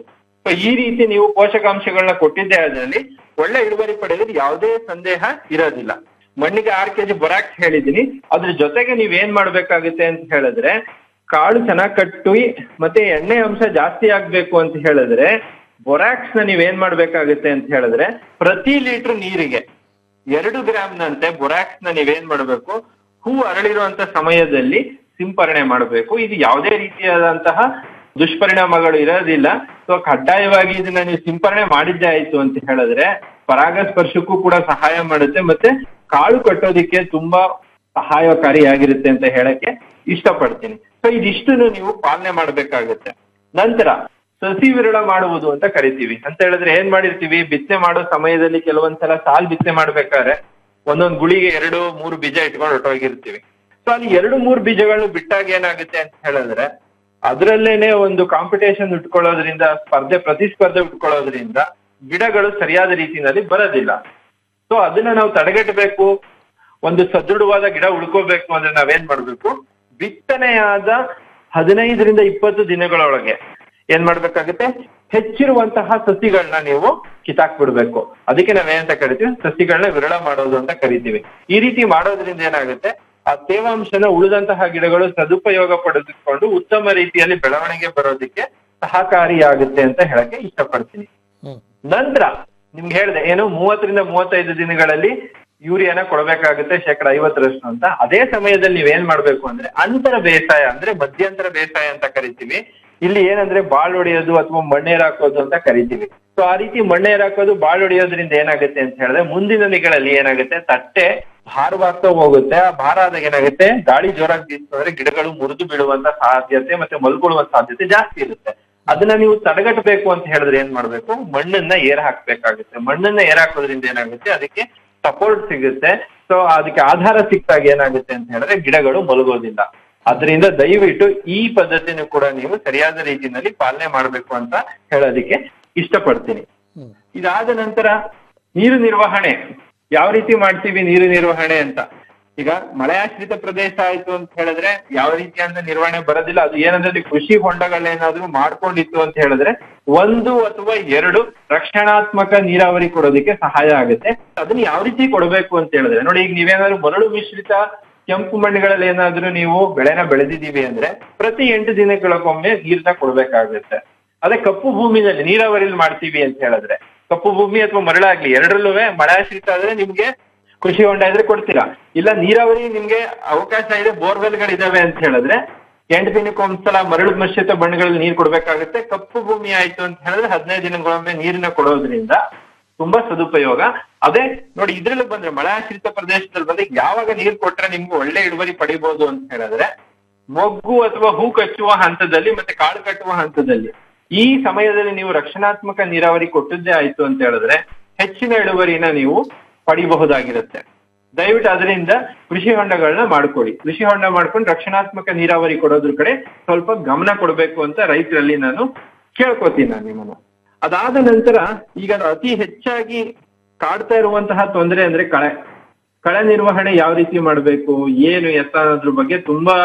ಸೊ ಈ ರೀತಿ ನೀವು ಪೋಷಕಾಂಶಗಳನ್ನ ಕೊಟ್ಟಿದ್ದೇ ಅದರಲ್ಲಿ ಒಳ್ಳೆ ಇಳುವರಿ ಪಡೆಯೋದು ಯಾವುದೇ ಸಂದೇಹ ಇರೋದಿಲ್ಲ ಮಣ್ಣಿಗೆ ಆರು ಕೆಜಿ ಬೊರಾಕ್ಸ್ ಹೇಳಿದೀನಿ ಅದ್ರ ಜೊತೆಗೆ ನೀವ್ ಏನ್ ಮಾಡ್ಬೇಕಾಗುತ್ತೆ ಅಂತ ಹೇಳಿದ್ರೆ ಕಾಳು ಚೆನ್ನಾಗ್ ಕಟ್ಟಿ ಮತ್ತೆ ಎಣ್ಣೆ ಅಂಶ ಜಾಸ್ತಿ ಆಗ್ಬೇಕು ಅಂತ ಹೇಳಿದ್ರೆ ಬೊರಾಕ್ಸ್ ನ ನೀವ್ ಏನ್ ಮಾಡ್ಬೇಕಾಗುತ್ತೆ ಅಂತ ಹೇಳಿದ್ರೆ ಪ್ರತಿ ಲೀಟರ್ ನೀರಿಗೆ ಎರಡು ಗ್ರಾಮ್ನಂತೆ ಬೊರಾಕ್ಸ್ ನ ನೀವೇನ್ ಮಾಡಬೇಕು ಹೂ ಅರಳಿರುವಂತ ಸಮಯದಲ್ಲಿ ಸಿಂಪರಣೆ ಮಾಡಬೇಕು ಇದು ಯಾವುದೇ ರೀತಿಯಾದಂತಹ ದುಷ್ಪರಿಣಾಮಗಳು ಇರೋದಿಲ್ಲ ಸೊ ಕಡ್ಡಾಯವಾಗಿ ಇದನ್ನ ನೀವು ಸಿಂಪರಣೆ ಮಾಡಿದ್ದೇ ಆಯ್ತು ಅಂತ ಹೇಳಿದ್ರೆ ಪರಾಗಸ್ಪರ್ಶಕ್ಕೂ ಕೂಡ ಸಹಾಯ ಮಾಡುತ್ತೆ ಮತ್ತೆ ಕಾಳು ಕಟ್ಟೋದಿಕ್ಕೆ ತುಂಬಾ ಸಹಾಯಕಾರಿಯಾಗಿರುತ್ತೆ ಅಂತ ಹೇಳಕ್ಕೆ ಇಷ್ಟಪಡ್ತೀನಿ ಸೊ ಇದಿಷ್ಟನ್ನು ನೀವು ಪಾಲನೆ ಮಾಡ್ಬೇಕಾಗುತ್ತೆ ನಂತರ ಸಸಿ ವಿರಳ ಮಾಡುವುದು ಅಂತ ಕರಿತೀವಿ ಅಂತ ಹೇಳಿದ್ರೆ ಏನ್ ಮಾಡಿರ್ತೀವಿ ಬಿತ್ತನೆ ಮಾಡೋ ಸಮಯದಲ್ಲಿ ಕೆಲವೊಂದ್ಸಲ ಸಾಲ್ ಬಿತ್ತನೆ ಮಾಡ್ಬೇಕಾದ್ರೆ ಒಂದೊಂದ್ ಗುಳಿಗೆ ಎರಡು ಮೂರು ಬೀಜ ಇಟ್ಕೊಂಡು ಹೊರಟೋಗಿರ್ತೀವಿ ಸೊ ಅಲ್ಲಿ ಎರಡು ಮೂರು ಬೀಜಗಳು ಬಿಟ್ಟಾಗ ಏನಾಗುತ್ತೆ ಅಂತ ಹೇಳಿದ್ರೆ ಅದ್ರಲ್ಲೇನೆ ಒಂದು ಕಾಂಪಿಟೇಷನ್ ಇಟ್ಕೊಳ್ಳೋದ್ರಿಂದ ಸ್ಪರ್ಧೆ ಪ್ರತಿಸ್ಪರ್ಧೆ ಇಟ್ಕೊಳ್ಳೋದ್ರಿಂದ ಗಿಡಗಳು ಸರಿಯಾದ ರೀತಿಯಲ್ಲಿ ಬರೋದಿಲ್ಲ ಸೊ ಅದನ್ನ ನಾವು ತಡೆಗಟ್ಟಬೇಕು ಒಂದು ಸದೃಢವಾದ ಗಿಡ ಉಳ್ಕೋಬೇಕು ಅಂದ್ರೆ ನಾವೇನ್ ಮಾಡ್ಬೇಕು ಬಿತ್ತನೆಯಾದ ಹದಿನೈದರಿಂದ ಇಪ್ಪತ್ತು ದಿನಗಳೊಳಗೆ ಏನ್ ಮಾಡ್ಬೇಕಾಗುತ್ತೆ ಹೆಚ್ಚಿರುವಂತಹ ಸಸಿಗಳನ್ನ ನೀವು ಕಿತ್ತಾಕ್ ಬಿಡ್ಬೇಕು ಅದಕ್ಕೆ ನಾವೇನಂತ ಕರಿತೀವಿ ಸಸಿಗಳನ್ನ ವಿರಳ ಮಾಡೋದು ಅಂತ ಕರಿತೀವಿ ಈ ರೀತಿ ಮಾಡೋದ್ರಿಂದ ಏನಾಗುತ್ತೆ ಆ ತೇವಾಂಶನ ಉಳಿದಂತಹ ಗಿಡಗಳು ಸದುಪಯೋಗ ಪಡೆದುಕೊಂಡು ಉತ್ತಮ ರೀತಿಯಲ್ಲಿ ಬೆಳವಣಿಗೆ ಬರೋದಕ್ಕೆ ಸಹಕಾರಿಯಾಗುತ್ತೆ ಅಂತ ಹೇಳಕ್ಕೆ ಇಷ್ಟಪಡ್ತೀನಿ ನಂತರ ನಿಮ್ಗೆ ಹೇಳಿದೆ ಏನು ಮೂವತ್ತರಿಂದ ಮೂವತ್ತೈದು ದಿನಗಳಲ್ಲಿ ಯೂರಿಯಾನ ಕೊಡಬೇಕಾಗುತ್ತೆ ಶೇಕಡ ಐವತ್ತರಷ್ಟು ಅಂತ ಅದೇ ಸಮಯದಲ್ಲಿ ನೀವೇನ್ ಮಾಡ್ಬೇಕು ಅಂದ್ರೆ ಅಂತರ ಬೇಸಾಯ ಅಂದ್ರೆ ಮಧ್ಯಂತರ ಬೇಸಾಯ ಅಂತ ಕರಿತೀವಿ ಇಲ್ಲಿ ಏನಂದ್ರೆ ಬಾಳ್ ಹೊಡೆಯೋದು ಅಥವಾ ಮಣ್ಣೇರ್ ಹಾಕೋದು ಅಂತ ಕರಿತೀವಿ ಸೊ ಆ ರೀತಿ ಮಣ್ಣೇರ್ ಹಾಕೋದು ಬಾಳ್ ಹೊಡೆಯೋದ್ರಿಂದ ಏನಾಗುತ್ತೆ ಅಂತ ಹೇಳಿದ್ರೆ ಮುಂದಿನ ದಿನಗಳಲ್ಲಿ ಏನಾಗುತ್ತೆ ತಟ್ಟೆ ಭಾರವಾಗ್ತಾ ಹೋಗುತ್ತೆ ಆ ಭಾರ ಆದಾಗ ಏನಾಗುತ್ತೆ ಗಾಳಿ ಜೋರಾಗಿ ಬೀಸ್ತಂದ್ರೆ ಗಿಡಗಳು ಮುರಿದು ಬೀಳುವಂತ ಸಾಧ್ಯತೆ ಮತ್ತೆ ಮಲ್ಕೊಳ್ಳುವಂತ ಸಾಧ್ಯತೆ ಜಾಸ್ತಿ ಇರುತ್ತೆ ಅದನ್ನ ನೀವು ತಡೆಗಟ್ಟಬೇಕು ಅಂತ ಹೇಳಿದ್ರೆ ಏನ್ ಮಾಡ್ಬೇಕು ಮಣ್ಣನ್ನ ಏರ್ ಹಾಕ್ಬೇಕಾಗುತ್ತೆ ಮಣ್ಣನ್ನ ಏರ್ ಹಾಕೋದ್ರಿಂದ ಏನಾಗುತ್ತೆ ಅದಕ್ಕೆ ಸಪೋರ್ಟ್ ಸಿಗುತ್ತೆ ಸೊ ಅದಕ್ಕೆ ಆಧಾರ ಸಿಕ್ಕಾಗ ಏನಾಗುತ್ತೆ ಅಂತ ಹೇಳಿದ್ರೆ ಗಿಡಗಳು ಮಲಗೋದಿಲ್ಲ ಅದರಿಂದ ದಯವಿಟ್ಟು ಈ ಪದ್ಧತಿನೂ ಕೂಡ ನೀವು ಸರಿಯಾದ ರೀತಿಯಲ್ಲಿ ಪಾಲನೆ ಮಾಡ್ಬೇಕು ಅಂತ ಹೇಳೋದಕ್ಕೆ ಇಷ್ಟಪಡ್ತೀನಿ ಇದಾದ ನಂತರ ನೀರು ನಿರ್ವಹಣೆ ಯಾವ ರೀತಿ ಮಾಡ್ತೀವಿ ನೀರು ನಿರ್ವಹಣೆ ಅಂತ ಈಗ ಮಳೆ ಆಶ್ರಿತ ಪ್ರದೇಶ ಆಯ್ತು ಅಂತ ಹೇಳಿದ್ರೆ ಯಾವ ರೀತಿಯಾದ ನಿರ್ವಹಣೆ ಬರೋದಿಲ್ಲ ಅದು ಏನಂದ್ರೆ ಅಲ್ಲಿ ಕೃಷಿ ಹೊಂಡಗಳೇನಾದ್ರೂ ಮಾಡ್ಕೊಂಡಿತ್ತು ಅಂತ ಹೇಳಿದ್ರೆ ಒಂದು ಅಥವಾ ಎರಡು ರಕ್ಷಣಾತ್ಮಕ ನೀರಾವರಿ ಕೊಡೋದಕ್ಕೆ ಸಹಾಯ ಆಗುತ್ತೆ ಅದನ್ನ ಯಾವ ರೀತಿ ಕೊಡಬೇಕು ಅಂತ ಹೇಳಿದ್ರೆ ನೋಡಿ ಈಗ ನೀವೇನಾದ್ರೂ ಮರಳು ಮಿಶ್ರಿತ ಕೆಂಪು ಮಣ್ಣುಗಳಲ್ಲಿ ಏನಾದ್ರೂ ನೀವು ಬೆಳೆನ ಬೆಳೆದಿದ್ದೀವಿ ಅಂದ್ರೆ ಪ್ರತಿ ಎಂಟು ದಿನಗಳಿಗೊಮ್ಮೆ ನೀರ್ನ ಕೊಡ್ಬೇಕಾಗುತ್ತೆ ಅದೇ ಕಪ್ಪು ಭೂಮಿನಲ್ಲಿ ನೀರಾವರಿಲಿ ಮಾಡ್ತೀವಿ ಅಂತ ಹೇಳಿದ್ರೆ ಕಪ್ಪು ಭೂಮಿ ಅಥವಾ ಮರಳಾಗ್ಲಿ ಎರಡರಲ್ಲೂ ಮಳೆ ಆಶ್ರಿತ ಆದ್ರೆ ನಿಮ್ಗೆ ಕೃಷಿ ಹೊಂಡ ಇದ್ರೆ ಕೊಡ್ತೀರಾ ಇಲ್ಲ ನೀರಾವರಿ ನಿಮ್ಗೆ ಅವಕಾಶ ಇದೆ ಬೋರ್ವೆಲ್ ಗಳಿದಾವೆ ಅಂತ ಹೇಳಿದ್ರೆ ಎಂಟು ದಿನಕ್ಕೆ ಒಂದ್ಸಲ ಮರಳು ಮಿಶ್ರಿತ ಬಣ್ಣಗಳಲ್ಲಿ ನೀರು ಕೊಡ್ಬೇಕಾಗುತ್ತೆ ಕಪ್ಪು ಭೂಮಿ ಆಯ್ತು ಅಂತ ಹೇಳಿದ್ರೆ ಹದಿನೈದು ದಿನಗಳೊಮ್ಮೆ ನೀರಿನ ಕೊಡೋದ್ರಿಂದ ತುಂಬಾ ಸದುಪಯೋಗ ಅದೇ ನೋಡಿ ಇದ್ರಲ್ಲಿ ಬಂದ್ರೆ ಮಳೆ ಆಶ್ರಿತ ಪ್ರದೇಶದಲ್ಲಿ ಬಂದ್ರೆ ಯಾವಾಗ ನೀರು ಕೊಟ್ರೆ ನಿಮ್ಗೆ ಒಳ್ಳೆ ಇಳುವರಿ ಪಡಿಬಹುದು ಅಂತ ಹೇಳಿದ್ರೆ ಮೊಗ್ಗು ಅಥವಾ ಹೂ ಕಚ್ಚುವ ಹಂತದಲ್ಲಿ ಮತ್ತೆ ಕಾಳು ಕಟ್ಟುವ ಹಂತದಲ್ಲಿ ಈ ಸಮಯದಲ್ಲಿ ನೀವು ರಕ್ಷಣಾತ್ಮಕ ನೀರಾವರಿ ಕೊಟ್ಟದ್ದೇ ಆಯ್ತು ಅಂತ ಹೇಳಿದ್ರೆ ಹೆಚ್ಚಿನ ಇಳುವರಿನ ನೀವು ಪಡಿಬಹುದಾಗಿರುತ್ತೆ ದಯವಿಟ್ಟು ಅದರಿಂದ ಕೃಷಿ ಹೊಂಡಗಳನ್ನ ಮಾಡ್ಕೊಳ್ಳಿ ಕೃಷಿ ಹೊಂಡ ಮಾಡ್ಕೊಂಡು ರಕ್ಷಣಾತ್ಮಕ ನೀರಾವರಿ ಕೊಡೋದ್ರ ಕಡೆ ಸ್ವಲ್ಪ ಗಮನ ಕೊಡಬೇಕು ಅಂತ ರೈತರಲ್ಲಿ ನಾನು ಕೇಳ್ಕೊತೀನಿ ನಾನು ನಿಮ್ಮನ್ನ ಅದಾದ ನಂತರ ಈಗ ಅತಿ ಹೆಚ್ಚಾಗಿ ಕಾಡ್ತಾ ಇರುವಂತಹ ತೊಂದರೆ ಅಂದ್ರೆ ಕಳೆ ಕಳೆ ನಿರ್ವಹಣೆ ಯಾವ ರೀತಿ ಮಾಡ್ಬೇಕು ಏನು ಎತ್ತ ಅನ್ನೋದ್ರ ಬಗ್ಗೆ ತುಂಬಾ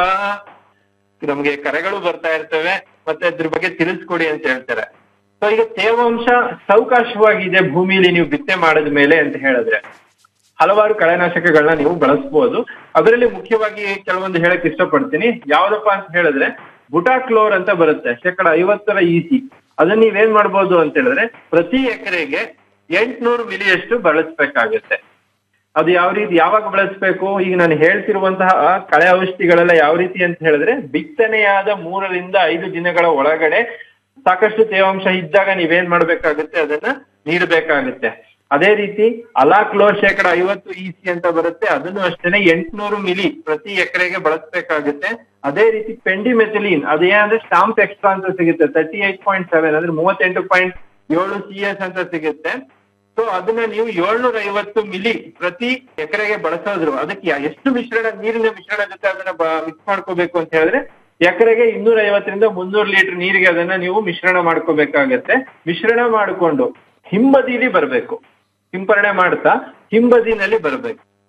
ನಮ್ಗೆ ಕರೆಗಳು ಬರ್ತಾ ಇರ್ತವೆ ಮತ್ತೆ ಅದ್ರ ಬಗ್ಗೆ ತಿಳಿಸ್ಕೊಡಿ ಅಂತ ಹೇಳ್ತಾರೆ ಸೊ ಈಗ ತೇವಾಂಶ ಸಾವಕಾಶವಾಗಿದೆ ಭೂಮಿಲಿ ನೀವು ಬಿತ್ತನೆ ಮಾಡಿದ ಮೇಲೆ ಅಂತ ಹೇಳಿದ್ರೆ ಹಲವಾರು ಕಳೆನಾಶಕಗಳನ್ನ ನೀವು ಬಳಸಬಹುದು ಅದರಲ್ಲಿ ಮುಖ್ಯವಾಗಿ ಕೆಲವೊಂದು ಹೇಳಕ್ ಇಷ್ಟಪಡ್ತೀನಿ ಯಾವ್ದಪ್ಪ ಅಂತ ಹೇಳಿದ್ರೆ ಬುಟಾಕ್ಲೋರ್ ಅಂತ ಬರುತ್ತೆ ಶೇಕಡ ಐವತ್ತರ ಇಸಿ ಅದನ್ನ ನೀವೇನ್ ಮಾಡ್ಬೋದು ಅಂತ ಹೇಳಿದ್ರೆ ಪ್ರತಿ ಎಕರೆಗೆ ಎಂಟ್ನೂರು ಮಿಲಿಯಷ್ಟು ಬಳಸಬೇಕಾಗುತ್ತೆ ಅದು ಯಾವ ರೀತಿ ಯಾವಾಗ ಬಳಸಬೇಕು ಈಗ ನಾನು ಹೇಳ್ತಿರುವಂತಹ ಕಳೆ ಔಷಧಿಗಳೆಲ್ಲ ಯಾವ ರೀತಿ ಅಂತ ಹೇಳಿದ್ರೆ ಬಿತ್ತನೆಯಾದ ಮೂರರಿಂದ ಐದು ದಿನಗಳ ಒಳಗಡೆ ಸಾಕಷ್ಟು ತೇವಾಂಶ ಇದ್ದಾಗ ನೀವೇನ್ ಮಾಡ್ಬೇಕಾಗುತ್ತೆ ಅದನ್ನ ನೀಡಬೇಕಾಗುತ್ತೆ ಅದೇ ರೀತಿ ಅಲಾಕ್ಲೋರ್ ಶೇಕಡ ಐವತ್ತು ಇಸಿ ಅಂತ ಬರುತ್ತೆ ಅದನ್ನು ಅಷ್ಟೇನೆ ಎಂಟ್ನೂರು ಮಿಲಿ ಪ್ರತಿ ಎಕರೆಗೆ ಬಳಸಬೇಕಾಗುತ್ತೆ ಅದೇ ರೀತಿ ಪೆಂಡಿಮೆಥಿಲಿನ್ ಅದೇನಂದ್ರೆ ಸ್ಟಾಂಪ್ ಎಕ್ಸ್ಟ್ರಾ ಅಂತ ಸಿಗುತ್ತೆ ತರ್ಟಿ ಏಟ್ ಪಾಯಿಂಟ್ ಸೆವೆನ್ ಅಂದ್ರೆ ಮೂವತ್ತೆಂಟು ಪಾಯಿಂಟ್ ಏಳು ಸಿ ಎಸ್ ಅಂತ ಸಿಗುತ್ತೆ ಸೊ ಅದನ್ನ ನೀವು ಏಳ್ನೂರ ಐವತ್ತು ಮಿಲಿ ಪ್ರತಿ ಎಕರೆಗೆ ಬಳಸೋದ್ರು ಅದಕ್ಕೆ ಯಾ- ಎಷ್ಟು ಮಿಶ್ರಣ ನೀರಿನ ಮಿಶ್ರಣ ಜೊತೆ ಅದನ್ನ ಮಿಕ್ಸ್ ಮಾಡ್ಕೋಬೇಕು ಅಂತ ಹೇಳಿದ್ರೆ ಎಕರೆಗೆ ಇನ್ನೂರ ಐವತ್ತರಿಂದ ಮುನ್ನೂರು ಲೀಟರ್ ನೀರಿಗೆ ಅದನ್ನ ನೀವು ಮಿಶ್ರಣ ಮಾಡ್ಕೋಬೇಕಾಗತ್ತೆ ಮಿಶ್ರಣ ಮಾಡಿಕೊಂಡು ಹಿಂಬದಿಲಿ ಬರ್ಬೇಕು ಸಿಂಪರಣೆ ಮಾಡ್ತಾ ಹಿಂಬದಿನಲ್ಲಿ ಬರ್ಬೇಕು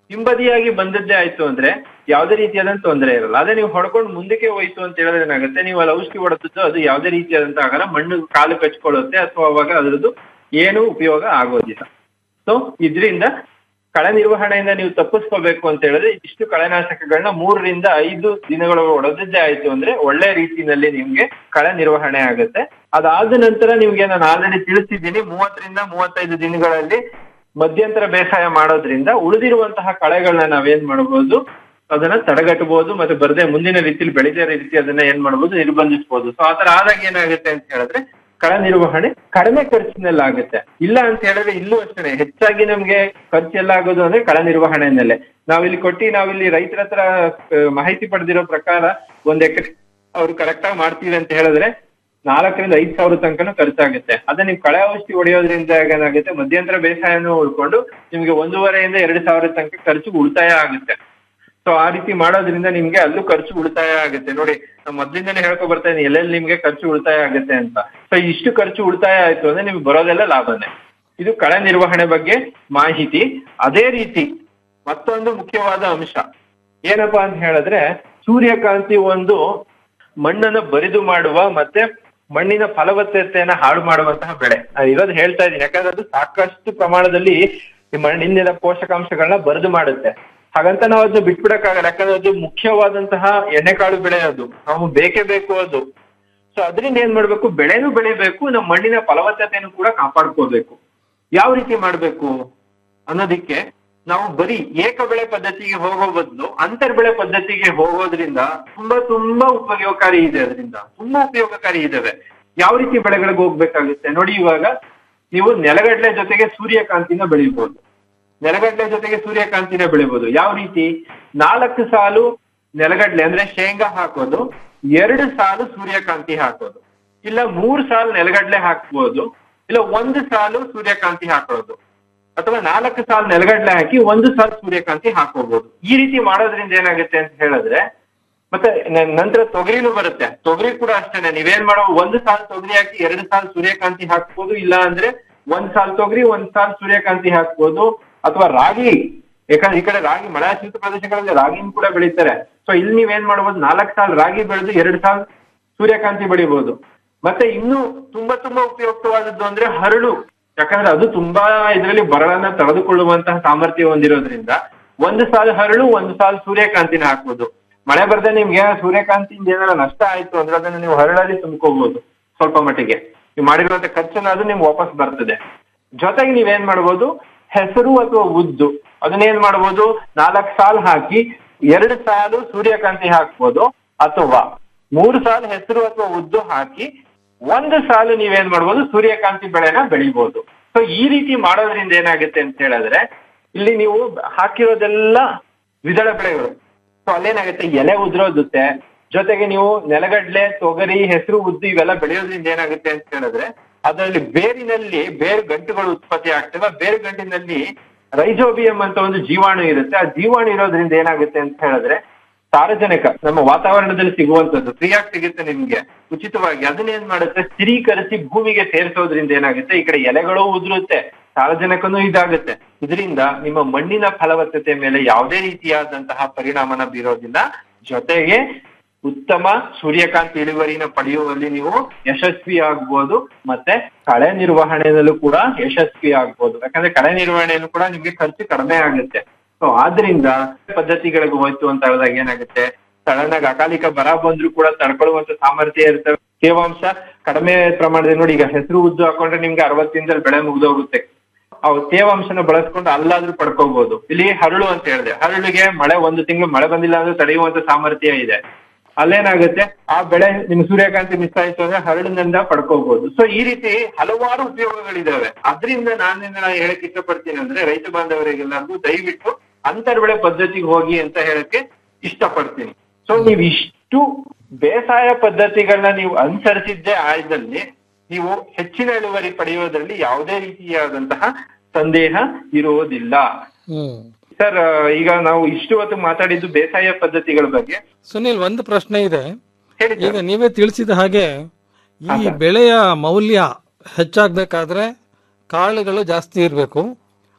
ಹಿಂಬದಿಯಾಗಿ ಬಂದದ್ದೇ ಆಯ್ತು ಅಂದ್ರೆ ಯಾವುದೇ ರೀತಿಯಾದಂತ ತೊಂದರೆ ಇರಲ್ಲ ಅದೇ ನೀವು ಹೊಡ್ಕೊಂಡು ಮುಂದಕ್ಕೆ ಹೋಯ್ತು ಅಂತ ಹೇಳಿದ್ರೆ ಏನಾಗುತ್ತೆ ನೀವು ಅಲ್ಲಿ ಔಷಧಿ ಹೊಡೆದದ್ದು ಅದು ಯಾವುದೇ ರೀತಿಯಾದಂತ ಆಗಲ್ಲ ಮಣ್ಣು ಕಾಲು ಕಚ್ಕೊಳ್ಳುತ್ತೆ ಅಥವಾ ಅವಾಗ ಅದ್ರದ್ದು ಏನು ಉಪಯೋಗ ಆಗೋದಿಲ್ಲ ಸೊ ಇದರಿಂದ ಕಳೆ ನಿರ್ವಹಣೆಯಿಂದ ನೀವು ತಪ್ಪಿಸ್ಕೋಬೇಕು ಅಂತ ಹೇಳಿದ್ರೆ ಇಷ್ಟು ಕಳೆನಾಶಕಗಳನ್ನ ಮೂರರಿಂದ ಐದು ದಿನಗಳ ಹೊಡೆದದ್ದೇ ಆಯ್ತು ಅಂದ್ರೆ ಒಳ್ಳೆ ರೀತಿಯಲ್ಲಿ ನಿಮ್ಗೆ ಕಳೆ ನಿರ್ವಹಣೆ ಆಗುತ್ತೆ ಅದಾದ ನಂತರ ನಿಮ್ಗೆ ನಾನು ಆಲ್ರೆಡಿ ತಿಳಿಸಿದ್ದೀನಿ ಮೂವತ್ತರಿಂದ ಮೂವತ್ತೈದು ದಿನಗಳಲ್ಲಿ ಮಧ್ಯಂತರ ಬೇಸಾಯ ಮಾಡೋದ್ರಿಂದ ಉಳಿದಿರುವಂತಹ ಕಳೆಗಳನ್ನ ನಾವೇನ್ ಮಾಡಬಹುದು ಅದನ್ನ ತಡೆಗಟ್ಟಬಹುದು ಮತ್ತೆ ಬರದೆ ಮುಂದಿನ ರೀತಿಯಲ್ಲಿ ಬೆಳೆದೇ ರೀತಿ ಅದನ್ನ ಏನ್ ಮಾಡಬಹುದು ನಿರ್ಬಂಧಿಸಬಹುದು ಸೊ ಆತರ ಆದಾಗ ಏನಾಗುತ್ತೆ ಅಂತ ಹೇಳಿದ್ರೆ ಕಳೆ ನಿರ್ವಹಣೆ ಕಡಿಮೆ ಖರ್ಚಿನಲ್ಲಿ ಆಗುತ್ತೆ ಇಲ್ಲ ಅಂತ ಹೇಳಿದ್ರೆ ಇಲ್ಲೂ ಅಷ್ಟೇ ಹೆಚ್ಚಾಗಿ ನಮ್ಗೆ ಖರ್ಚೆಲ್ಲ ಆಗೋದು ಅಂದ್ರೆ ಕಳೆ ನಿರ್ವಹಣೆಯಲ್ಲೇ ನಾವಿಲ್ಲಿ ಕೊಟ್ಟು ನಾವಿಲ್ಲಿ ರೈತರ ಹತ್ರ ಆ, ಮಾಹಿತಿ ಪಡೆದಿರೋ ಪ್ರಕಾರ ಒಂದ್ ಎಕರೆ ಅವ್ರು ಕರೆಕ್ಟ್ ಆಗಿ ಮಾಡ್ತೀವಿ ಅಂತ ಹೇಳಿದ್ರೆ ನಾಲ್ಕರಿಂದ ಐದ್ ಸಾವಿರ ತನಕನೂ ಖರ್ಚಾಗುತ್ತೆ ಅದೇ ನೀವು ಕಳೆ ಔಷಧಿ ಹೊಡೆಯೋದ್ರಿಂದ ಏನಾಗುತ್ತೆ ಮಧ್ಯಂತರ ಬೇಸಾಯನೂ ಉಳ್ಕೊಂಡು ನಿಮ್ಗೆ ಒಂದೂವರೆಯಿಂದ ಎರಡು ಸಾವಿರ ತನಕ ಖರ್ಚು ಉಳಿತಾಯ ಆಗುತ್ತೆ ಸೊ ಆ ರೀತಿ ಮಾಡೋದ್ರಿಂದ ನಿಮ್ಗೆ ಅಲ್ಲೂ ಖರ್ಚು ಉಳಿತಾಯ ಆಗುತ್ತೆ ನೋಡಿ ನಾನು ಮೊದ್ಲಿಂದಾನೇ ಹೇಳ್ಕೊ ಬರ್ತಾ ಇದ್ದೀನಿ ಎಲ್ಲೆಲ್ಲಿ ನಿಮ್ಗೆ ಖರ್ಚು ಉಳಿತಾಯ ಆಗುತ್ತೆ ಅಂತ ಸೊ ಇಷ್ಟು ಖರ್ಚು ಉಳಿತಾಯ ಆಯ್ತು ಅಂದ್ರೆ ನಿಮ್ಗೆ ಬರೋದೆಲ್ಲ ಲಾಭನೇ ಇದು ಕಳೆ ನಿರ್ವಹಣೆ ಬಗ್ಗೆ ಮಾಹಿತಿ ಅದೇ ರೀತಿ ಮತ್ತೊಂದು ಮುಖ್ಯವಾದ ಅಂಶ ಏನಪ್ಪಾ ಅಂತ ಹೇಳಿದ್ರೆ ಸೂರ್ಯಕಾಂತಿ ಒಂದು ಮಣ್ಣನ್ನು ಬರಿದು ಮಾಡುವ ಮತ್ತೆ ಮಣ್ಣಿನ ಫಲವತ್ತತೆಯನ್ನ ಹಾಳು ಮಾಡುವಂತಹ ಬೆಳೆ ನಾನು ಇರೋದು ಹೇಳ್ತಾ ಇದ್ದೀನಿ ಯಾಕಂದ್ರೆ ಅದು ಸಾಕಷ್ಟು ಪ್ರಮಾಣದಲ್ಲಿ ಈ ಮಣ್ಣಿನ ಪೋಷಕಾಂಶಗಳನ್ನ ಬರಿದು ಮಾಡುತ್ತೆ ಹಾಗಂತ ನಾವು ಅದನ್ನ ಬಿಟ್ಬಿಡಕ್ಕಾಗಲ್ಲ ಯಾಕಂದ್ರೆ ಅದು ಮುಖ್ಯವಾದಂತಹ ಎಣ್ಣೆಕಾಳು ಬೆಳೆ ಅದು ನಾವು ಬೇಕೇ ಬೇಕು ಅದು ಸೊ ಅದರಿಂದ ಏನ್ ಮಾಡ್ಬೇಕು ಬೆಳೆನೂ ಬೆಳಿಬೇಕು ನಮ್ಮ ಮಣ್ಣಿನ ಫಲವತ್ತತೆಯನ್ನು ಕೂಡ ಕಾಪಾಡ್ಕೋಬೇಕು ಯಾವ ರೀತಿ ಮಾಡ್ಬೇಕು ಅನ್ನೋದಿಕ್ಕೆ ನಾವು ಬರೀ ಏಕ ಬೆಳೆ ಪದ್ಧತಿಗೆ ಹೋಗೋ ಬದಲು ಅಂತರ್ ಬೆಳೆ ಪದ್ಧತಿಗೆ ಹೋಗೋದ್ರಿಂದ ತುಂಬಾ ತುಂಬಾ ಉಪಯೋಗಕಾರಿ ಇದೆ ಅದರಿಂದ ತುಂಬಾ ಉಪಯೋಗಕಾರಿ ಇದಾವೆ ಯಾವ ರೀತಿ ಬೆಳೆಗಳಿಗೆ ಹೋಗ್ಬೇಕಾಗುತ್ತೆ ನೋಡಿ ಇವಾಗ ನೀವು ನೆಲಗಡಲೆ ಜೊತೆಗೆ ಸೂರ್ಯಕಾಂತಿನ ಬೆಳಿಬಹುದು ನೆಲಗಡಲೆ ಜೊತೆಗೆ ಸೂರ್ಯಕಾಂತಿನ ಬೆಳಿಬಹುದು ಯಾವ ರೀತಿ ನಾಲ್ಕು ಸಾಲು ನೆಲಗಡಲೆ ಅಂದ್ರೆ ಶೇಂಗಾ ಹಾಕೋದು ಎರಡು ಸಾಲು ಸೂರ್ಯಕಾಂತಿ ಹಾಕೋದು ಇಲ್ಲ ಮೂರು ಸಾಲು ನೆಲಗಡಲೆ ಹಾಕ್ಬೋದು ಇಲ್ಲ ಒಂದು ಸಾಲು ಸೂರ್ಯಕಾಂತಿ ಹಾಕೋದು ಅಥವಾ ನಾಲ್ಕು ಸಾಲು ನೆಲಗಡಲೆ ಹಾಕಿ ಒಂದು ಸಾಲು ಸೂರ್ಯಕಾಂತಿ ಹಾಕೋಬಹುದು ಈ ರೀತಿ ಮಾಡೋದ್ರಿಂದ ಏನಾಗುತ್ತೆ ಅಂತ ಹೇಳಿದ್ರೆ ಮತ್ತೆ ನ- ನಂತರ ತೊಗರಿನೂ ಬರುತ್ತೆ ತೊಗರಿ ಕೂಡ ಅಷ್ಟೇನೆ ನೀವೇನ್ ಮಾಡೋ ಒಂದು ಸಾಲು ತೊಗರಿ ಹಾಕಿ ಎರಡು ಸಾಲು ಸೂರ್ಯಕಾಂತಿ ಹಾಕ್ಬೋದು ಇಲ್ಲ ಅಂದ್ರೆ ಒಂದ್ ಸಾಲು ತೊಗರಿ ಒಂದ್ ಸಾಲು ಸೂರ್ಯಕಾಂತಿ ಹಾಕ್ಬೋದು ಅಥವಾ ರಾಗಿ ಯಾಕಂದ್ರೆ ಈ ಕಡೆ ರಾಗಿ ಮಳೆಯಾಶ್ರಿತ ಪ್ರದೇಶಗಳಲ್ಲಿ ರಾಗಿನ ಕೂಡ ಬೆಳೀತಾರೆ ಸೊ ಇಲ್ಲಿ ನೀವೇನ್ ಮಾಡ್ಬೋದು ನಾಲ್ಕು ಸಾಲು ರಾಗಿ ಬೆಳೆದು ಎರಡು ಸಾಲು ಸೂರ್ಯಕಾಂತಿ ಬೆಳಿಬಹುದು ಮತ್ತೆ ಇನ್ನು ತುಂಬಾ ತುಂಬಾ ಉಪಯುಕ್ತವಾದದ್ದು ಅಂದ್ರೆ ಹರಳು ಯಾಕಂದ್ರೆ ಅದು ತುಂಬಾ ಇದರಲ್ಲಿ ಬರಳನ್ನ ತಡೆದುಕೊಳ್ಳುವಂತಹ ಸಾಮರ್ಥ್ಯ ಹೊಂದಿರೋದ್ರಿಂದ ಒಂದು ಸಾಲು ಹರಳು ಒಂದು ಸಾಲು ಸೂರ್ಯಕಾಂತಿನ ಹಾಕ್ಬೋದು ಮಳೆ ಬರ್ದೆ ನಿಮ್ಗೆ ಸೂರ್ಯಕಾಂತಿಯಿಂದ ಏನಾರ ನಷ್ಟ ಆಯ್ತು ಅಂದ್ರೆ ಅದನ್ನ ನೀವು ಹರಳಲ್ಲಿ ತುಂಬ್ಕೋಬಹುದು ಸ್ವಲ್ಪ ಮಟ್ಟಿಗೆ ನೀವು ಮಾಡಿರುವಂತ ಖರ್ಚನ್ನ ಅದು ನಿಮ್ಗೆ ವಾಪಸ್ ಬರ್ತದೆ ಜೊತೆಗೆ ನೀವೇನ್ ಮಾಡ್ಬೋದು ಹೆಸರು ಅಥವಾ ಉದ್ದು ಅದನ್ನೇನ್ ಮಾಡ್ಬೋದು ನಾಲ್ಕು ಸಾಲು ಹಾಕಿ ಎರಡು ಸಾಲು ಸೂರ್ಯಕಾಂತಿ ಹಾಕ್ಬೋದು ಅಥವಾ ಮೂರು ಸಾಲು ಹೆಸರು ಅಥವಾ ಉದ್ದು ಹಾಕಿ ಒಂದು ಸಾಲು ನೀವೇನ್ ಮಾಡ್ಬೋದು ಸೂರ್ಯಕಾಂತಿ ಬೆಳೆನ ಬೆಳಿಬಹುದು ಸೊ ಈ ರೀತಿ ಮಾಡೋದ್ರಿಂದ ಏನಾಗುತ್ತೆ ಅಂತ ಹೇಳಿದ್ರೆ ಇಲ್ಲಿ ನೀವು ಹಾಕಿರೋದೆಲ್ಲ ದ್ವಿದಳ ಬೆಳೆಗಳು ಸೊ ಅಲ್ಲೇನಾಗುತ್ತೆ ಎಲೆ ಉದುರೋದುತ್ತೆ ಜೊತೆಗೆ ನೀವು ನೆಲಗಡ್ಲೆ ತೊಗರಿ ಹೆಸರು ಉದ್ದು ಇವೆಲ್ಲ ಬೆಳೆಯೋದ್ರಿಂದ ಏನಾಗುತ್ತೆ ಅಂತ ಹೇಳಿದ್ರೆ ಅದರಲ್ಲಿ ಬೇರಿನಲ್ಲಿ ಬೇರು ಗಂಟುಗಳು ಉತ್ಪತ್ತಿ ಆಗ್ತವೆ ಆ ಬೇರು ಗಂಟಿನಲ್ಲಿ ರೈಜೋಬಿಯಂ ಅಂತ ಒಂದು ಜೀವಾಣು ಇರುತ್ತೆ ಆ ಜೀವಾಣು ಇರೋದ್ರಿಂದ ಏನಾಗುತ್ತೆ ಅಂತ ಹೇಳಿದ್ರೆ ಸಾರಜನಕ ನಮ್ಮ ವಾತಾವರಣದಲ್ಲಿ ಸಿಗುವಂತದ್ದು ಫ್ರೀಯಾಗಿ ಸಿಗುತ್ತೆ ನಿಮ್ಗೆ ಉಚಿತವಾಗಿ ಅದನ್ನ ಏನ್ ಮಾಡುತ್ತೆ ಸ್ಥಿರೀಕರಿಸಿ ಭೂಮಿಗೆ ಸೇರಿಸೋದ್ರಿಂದ ಏನಾಗುತ್ತೆ ಈ ಕಡೆ ಎಲೆಗಳು ಉದುರುತ್ತೆ ಸಾರಜನಕನೂ ಇದಾಗುತ್ತೆ ಇದರಿಂದ ನಿಮ್ಮ ಮಣ್ಣಿನ ಫಲವತ್ತತೆ ಮೇಲೆ ಯಾವುದೇ ರೀತಿಯಾದಂತಹ ಪರಿಣಾಮನ ಬೀರೋದಿಲ್ಲ ಜೊತೆಗೆ ಉತ್ತಮ ಸೂರ್ಯಕಾಂತಿ ಇಳುವರಿನ ಪಡೆಯುವಲ್ಲಿ ನೀವು ಯಶಸ್ವಿ ಆಗ್ಬೋದು ಮತ್ತೆ ಕಳೆ ನಿರ್ವಹಣೆಯಲ್ಲೂ ಕೂಡ ಯಶಸ್ವಿ ಆಗ್ಬೋದು ಯಾಕಂದ್ರೆ ಕಳೆ ನಿರ್ವಹಣೆಯಲ್ಲೂ ಕೂಡ ನಿಮ್ಗೆ ಖರ್ಚು ಕಡಿಮೆ ಆಗುತ್ತೆ ಸೊ ಆದ್ರಿಂದ ಪದ್ಧತಿಗಳಿಗೆ ಹೋಯ್ತು ಅಂತ ಹೇಳಿದಾಗ ಏನಾಗುತ್ತೆ ಸಡನ್ ಆಗಿ ಅಕಾಲಿಕ ಬರ ಬಂದ್ರು ಕೂಡ ತಡ್ಕೊಳ್ಳುವಂತ ಸಾಮರ್ಥ್ಯ ಇರ್ತವೆ ತೇವಾಂಶ ಕಡಿಮೆ ಪ್ರಮಾಣದಲ್ಲಿ ನೋಡಿ ಈಗ ಹೆಸರು ಉದ್ದು ಹಾಕೊಂಡ್ರೆ ನಿಮ್ಗೆ ಅರವತ್ತಿಂದ ಬೆಳೆ ಮುಗ್ದೋಗುತ್ತೆ ಅವು ತೇವಾಂಶನ ಬಳಸ್ಕೊಂಡು ಅಲ್ಲಾದ್ರೂ ಪಡ್ಕೋಬಹುದು ಇಲ್ಲಿ ಹರಳು ಅಂತ ಹೇಳಿದೆ ಹರಳಿಗೆ ಮಳೆ ಒಂದು ತಿಂಗಳು ಮಳೆ ಬಂದಿಲ್ಲ ಅಂದ್ರೆ ತಡೆಯುವಂತ ಸಾಮರ್ಥ್ಯ ಇದೆ ಅಲ್ಲೇನಾಗುತ್ತೆ ಆ ಬೆಳೆ ನಿಮ್ ಸೂರ್ಯಕಾಂತಿ ಮಿಸ್ ಆಯ್ತು ಅಂದ್ರೆ ಹರಳಿನಿಂದ ಪಡ್ಕೋಬಹುದು ಸೊ ಈ ರೀತಿ ಹಲವಾರು ಉಪಯೋಗಗಳಿದಾವೆ ಅದರಿಂದ ನಾನು ಹೇಳಕ್ ಇಷ್ಟಪಡ್ತೀನಿ ಅಂದ್ರೆ ರೈತ ಬಾಂಧವರಿಗೆಲ್ಲರಿಗೂ ದಯವಿಟ್ಟು ಅಂತರ್ ಬೆಳೆ ಪದ್ಧತಿಗೆ ಹೋಗಿ ಅಂತ ಹೇಳಕ್ಕೆ ಇಷ್ಟಪಡ್ತೀನಿ ಸೊ ನೀವು ಇಷ್ಟು ಬೇಸಾಯ ಪದ್ಧತಿಗಳನ್ನ ನೀವು ಅನುಸರಿಸಿದ್ದೇ ಆಯ್ದಲ್ಲಿ ನೀವು ಹೆಚ್ಚಿನ ಇಳುವರಿ ಪಡೆಯೋದ್ರಲ್ಲಿ ಯಾವುದೇ ರೀತಿಯಾದಂತಹ ಸಂದೇಹ ಇರುವುದಿಲ್ಲ ಹ್ಮ್ ಸರ್ ಈಗ ನಾವು ಇಷ್ಟು ಹೊತ್ತು ಮಾತಾಡಿದ್ದು ಬೇಸಾಯ ಪದ್ಧತಿಗಳ ಬಗ್ಗೆ ಸುನಿಲ್ ಒಂದು ಪ್ರಶ್ನೆ ಇದೆ ಹೇಳಿ ಈಗ ಸರ್ ನೀವೇ ತಿಳಿಸಿದ ಹಾಗೆ ಹಾ, ಈ ಸರ್. ಬೆಳೆಯ ಮೌಲ್ಯ ಹೆಚ್ಚಾಗಬೇಕಾದ್ರೆ ಕಾಳುಗಳು ಜಾಸ್ತಿ ಇರಬೇಕು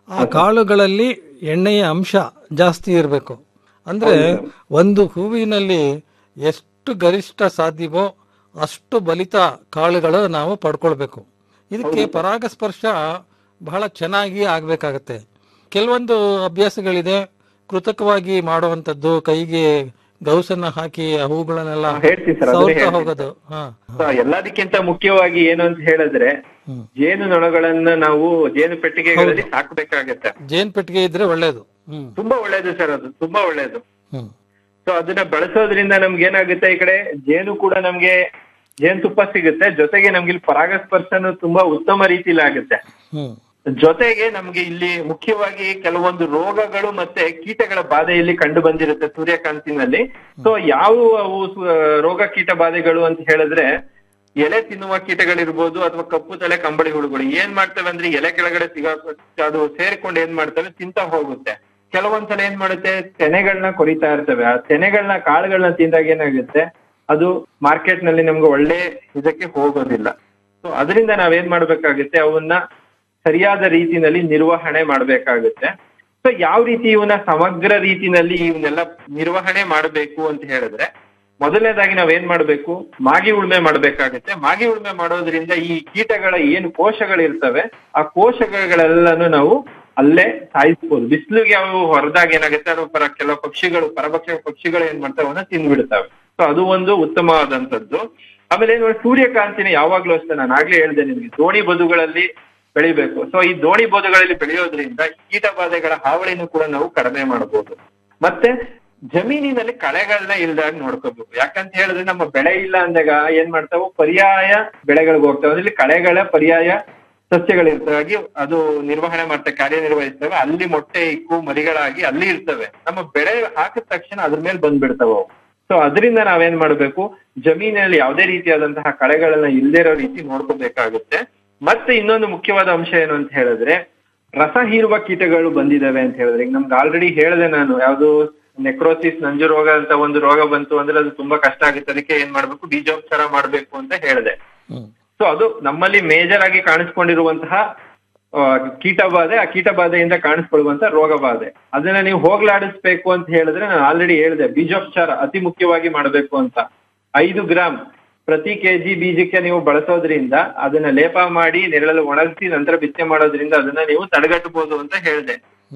ಆ ಕಾಳುಗಳಲ್ಲಿ ಎಣ್ಣೆಯ ಅಂಶ ಜಾಸ್ತಿ ಇರಬೇಕು ಅಂದ್ರೆ ಒಂದು ಹೂವಿನಲ್ಲಿ ಎಷ್ಟು ಗರಿಷ್ಠ ಸಾಧ್ಯವೋ ಅಷ್ಟು ಬಲಿತ ಕಾಳುಗಳು ನಾವು ಪಡ್ಕೊಳ್ಬೇಕು ಇದಕ್ಕೆ ಪರಾಗಸ್ಪರ್ಶ ಬಹಳ ಚೆನ್ನಾಗಿ ಆಗ್ಬೇಕಾಗತ್ತೆ ಕೆಲವೊಂದು ಅಭ್ಯಾಸಗಳಿದೆ ಕೃತಕವಾಗಿ ಮಾಡುವಂತದ್ದು ಕೈಗೆ ಗೌಸನ್ನ ಹಾಕಿ ಆ ಹೂಗಳನ್ನೆಲ್ಲ ಹೇಳ್ತೀನಿ ಸರ್, ಅದನ್ನೇ ಸವರ್ತಾ ಹೇಳ್ತೀನಿ. ಹೋಗೋದು ಹಾ ಸೊ ಎಲ್ಲದಕ್ಕಿಂತ ಮುಖ್ಯವಾಗಿ ಏನು ಅಂತ ಹೇಳಿದ್ರೆ ಜೇನು ನೊಣಗಳನ್ನ ನಾವು ಜೇನು ಪೆಟ್ಟಿಗೆಗಳಲ್ಲಿ ಸಾಕ್ಬೇಕಾಗತ್ತೆ ಜೇನ್ ಪೆಟ್ಟಿಗೆ ಇದ್ರೆ ಒಳ್ಳೇದು ಹ್ಮ್ ತುಂಬಾ ಒಳ್ಳೇದು ಸರ್ ಅದು ತುಂಬಾ ಒಳ್ಳೇದು ಹ್ಮ್ ಸೊ ಅದನ್ನ ಬಳಸೋದ್ರಿಂದ ನಮ್ಗೆ ಏನಾಗುತ್ತೆ ಈ ಕಡೆ ಜೇನು ಕೂಡ ನಮ್ಗೆ ಜೇನುತುಪ್ಪ ಸಿಗುತ್ತೆ ಜೊತೆಗೆ ನಮ್ಗೆ ಇಲ್ಲಿ ಪರಾಗಸ್ಪರ್ಶನು ತುಂಬಾ ಉತ್ತಮ ರೀತಿಲಿ ಆಗುತ್ತೆ ಹ್ಮ್ ಜೊತೆಗೆ ನಮ್ಗೆ ಇಲ್ಲಿ ಮುಖ್ಯವಾಗಿ ಕೆಲವೊಂದು ರೋಗಗಳು ಮತ್ತೆ ಕೀಟಗಳ ಬಾಧೆ ಇಲ್ಲಿ ಕಂಡು ಬಂದಿರುತ್ತೆ ಸೂರ್ಯಕಾಂತಿನಲ್ಲಿ ಸೊ ಯಾವ ಅವು ಸು- ರೋಗ ಕೀಟ ಬಾಧೆಗಳು ಅಂತ ಹೇಳಿದ್ರೆ ಎಲೆ ತಿನ್ನುವ ಕೀಟಗಳಿರ್ಬೋದು ಅಥವಾ ಕಪ್ಪು ತಲೆ ಕಂಬಳಿ ಹುಳುಗಳು ಏನ್ ಮಾಡ್ತವೆ ಅಂದ್ರೆ ಎಲೆ ಕೆಳಗಡೆ ಸಿಗಾಕ ಅದು ಸೇರ್ಕೊಂಡು ಏನ್ ಮಾಡ್ತವೆ ತಿಂತ ಹೋಗುತ್ತೆ ಕೆಲವೊಂದ್ಸಲ ಏನ್ ಮಾಡುತ್ತೆ ತೆನೆಗಳನ್ನ ಕೊರಿತಾ ಇರ್ತವೆ ಆ ತೆನೆಗಳನ್ನ ಕಾಳುಗಳನ್ನ ತಿಂದಾಗ ಏನಾಗುತ್ತೆ ಅದು ಮಾರ್ಕೆಟ್ ನಲ್ಲಿ ನಮ್ಗೆ ಒಳ್ಳೆ ಇದಕ್ಕೆ ಹೋಗೋದಿಲ್ಲ ಸೊ ಅದರಿಂದ ನಾವೇನ್ ಮಾಡ್ಬೇಕಾಗುತ್ತೆ ಅವನ್ನ ಸರಿಯಾದ ರೀತಿನಲ್ಲಿ ನಿರ್ವಹಣೆ ಮಾಡ್ಬೇಕಾಗುತ್ತೆ ಸೊ ಯಾವ ರೀತಿ ಇವನ್ನ ಸಮಗ್ರ ರೀತಿನಲ್ಲಿ ಇವನ್ನೆಲ್ಲ ನಿರ್ವಹಣೆ ಮಾಡಬೇಕು ಅಂತ ಹೇಳಿದ್ರೆ ಮೊದಲನೇದಾಗಿ ನಾವ್ ಏನ್ ಮಾಡ್ಬೇಕು ಮಾಗಿ ಉಳ್ಮೆ ಮಾಡ್ಬೇಕಾಗುತ್ತೆ ಮಾಗಿ ಉಳ್ಮೆ ಮಾಡೋದ್ರಿಂದ ಈ ಕೀಟಗಳ ಏನು ಕೋಶಗಳಿರ್ತವೆ ಆ ಕೋಶಗಳೆಲ್ಲನೂ ನಾವು ಅಲ್ಲೇ ಸಾಯಿಸ್ಬೋದು ಬಿಸಿಲಿಗೆ ಅವು ಹೊರದಾಗ ಏನಾಗುತ್ತೆ ಅದು ಪರ ಕೆಲವು ಪಕ್ಷಿಗಳು ಪರಭಕ್ಷ ಪಕ್ಷಿಗಳು ಏನ್ ಮಾಡ್ತವೆ ಅವನ್ನ ತಿಂದ್ಬಿಡ್ತವೆ ಸೊ ಅದು ಒಂದು ಉತ್ತಮವಾದಂತದ್ದು ಆಮೇಲೆ ಏನು ಸೂರ್ಯಕಾಂತಿನ ಯಾವಾಗ್ಲೂ ಅಷ್ಟೇ ನಾನು ಆಗ್ಲೇ ಹೇಳಿದೆ ನಿಮ್ಗೆ ದೋಣಿ ಬದುಗಳಲ್ಲಿ ಬೆಳಿಬೇಕು ಸೊ ಈ ದೋಣಿ ಬದುಗಳಲ್ಲಿ ಬೆಳೆಯೋದ್ರಿಂದ ಕೀಟ ಬಾಧೆಗಳ ಹಾವಳಿನೂ ಕೂಡ ನಾವು ಕಡಿಮೆ ಮಾಡಬಹುದು ಮತ್ತೆ ಜಮೀನಿನಲ್ಲಿ ಕಳೆಗಳನ್ನ ಇಲ್ದಾಗ ನೋಡ್ಕೋಬೇಕು ಯಾಕಂತ ಹೇಳಿದ್ರೆ ನಮ್ಮ ಬೆಳೆ ಇಲ್ಲ ಅಂದಾಗ ಏನ್ ಮಾಡ್ತಾವು ಪರ್ಯಾಯ ಬೆಳೆಗಳಿಗೆ ಹೋಗ್ತಾವೆ ಅದ್ರಲ್ಲಿ ಕಳೆಗಳ ಪರ್ಯಾಯ ಸಸ್ಯಗಳಿರ್ತವೆ ಅದು ನಿರ್ವಹಣೆ ಮಾಡ್ತವೆ ಕಾರ್ಯನಿರ್ವಹಿಸ್ತವೆ ಅಲ್ಲಿ ಮೊಟ್ಟೆ ಇಕ್ಕು ಮರಿಗಳಾಗಿ ಅಲ್ಲಿ ಇರ್ತವೆ ನಮ್ಮ ಬೆಳೆ ಹಾಕಿದ ತಕ್ಷಣ ಅದ್ರ ಮೇಲೆ ಬಂದ್ಬಿಡ್ತಾವ ಅವು ಸೊ ಅದರಿಂದ ನಾವೇನ್ ಮಾಡ್ಬೇಕು ಜಮೀನಲ್ಲಿ ಯಾವುದೇ ರೀತಿಯಾದಂತಹ ಕಳೆಗಳನ್ನ ಇಲ್ದೇ ಇರೋ ರೀತಿ ನೋಡ್ಕೋಬೇಕಾಗುತ್ತೆ ಮತ್ತೆ ಇನ್ನೊಂದು ಮುಖ್ಯವಾದ ಅಂಶ ಏನು ಅಂತ ಹೇಳಿದ್ರೆ ರಸ ಹೀರುವ ಕೀಟಗಳು ಬಂದಿದಾವೆ ಅಂತ ಹೇಳಿದ್ರೆ ಈಗ ನಮ್ಗೆ ಆಲ್ರೆಡಿ ಹೇಳಿದೆ ನಾನು ಯಾವ್ದು ನೆಕ್ರೋಸಿಸ್ ನಂಜು ರೋಗ ಅಂತ ಒಂದು ರೋಗ ಬಂತು ಅಂದ್ರೆ ಅದು ತುಂಬಾ ಕಷ್ಟ ಆಗುತ್ತೆ ಅದಕ್ಕೆ ಏನ್ ಮಾಡ್ಬೇಕು ಬೀಜೋಪಚಾರ ಮಾಡ್ಬೇಕು ಅಂತ ಹೇಳಿದೆ ಸೊ ಅದು ನಮ್ಮಲ್ಲಿ ಮೇಜರ್ ಆಗಿ ಕಾಣಿಸ್ಕೊಂಡಿರುವಂತಹ ಆ, ಕೀಟ ಬಾಧೆ ಆ ಕೀಟ ಬಾಧೆಯಿಂದ ಕಾಣಿಸ್ಕೊಳ್ಳುವಂತ ರೋಗ ಬಾಧೆ ಅದನ್ನ ನೀವು ಹೋಗ್ಲಾಡಿಸ್ಬೇಕು ಅಂತ ಹೇಳಿದ್ರೆ ನಾನು ಆಲ್ರೆಡಿ ಹೇಳಿದೆ ಬೀಜೋಪಚಾರ ಅತಿ ಮುಖ್ಯವಾಗಿ ಮಾಡಬೇಕು ಅಂತ ಐದು ಗ್ರಾಮ್ ಪ್ರತಿ ಕೆಜಿ ಬೀಜಕ್ಕೆ ನೀವು ಬಳಸೋದ್ರಿಂದ ಅದನ್ನ ಲೇಪ ಮಾಡಿ ನೆರಳಲ್ಲಿ ಒಣಗಿಸಿ ನಂತರ ಬಿತ್ತನೆ ಮಾಡೋದ್ರಿಂದ ಅದನ್ನ ನೀವು ತಡೆಗಟ್ಟಬಹುದು ಅಂತ ಹೇಳಿದೆ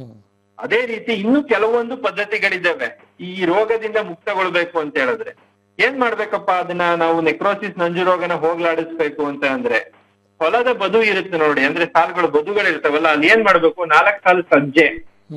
ಅದೇ ರೀತಿ ಇನ್ನು ಕೆಲವೊಂದು ಪದ್ಧತಿಗಳಿದ್ದಾವೆ ಈ ರೋಗದಿಂದ ಮುಕ್ತಗೊಳ್ಬೇಕು ಅಂತ ಹೇಳಿದ್ರೆ ಏನ್ ಮಾಡ್ಬೇಕಪ್ಪ ಅದನ್ನ ನಾವು ನೆಕ್ರೋಸಿಸ್ ನಂಜು ರೋಗನ ಹೋಗ್ಲಾಡಿಸ್ಬೇಕು ಅಂತ ಅಂದ್ರೆ ಹೊಲದ ಬದು ಇರುತ್ತೆ ನೋಡಿ ಅಂದ್ರೆ ಸಾಲುಗಳು ಬದುಗಳು ಇರ್ತಾವಲ್ಲ ಅಲ್ಲಿ ಏನ್ ಮಾಡ್ಬೇಕು ನಾಲ್ಕು ಸಾಲು ಸಜ್ಜೆ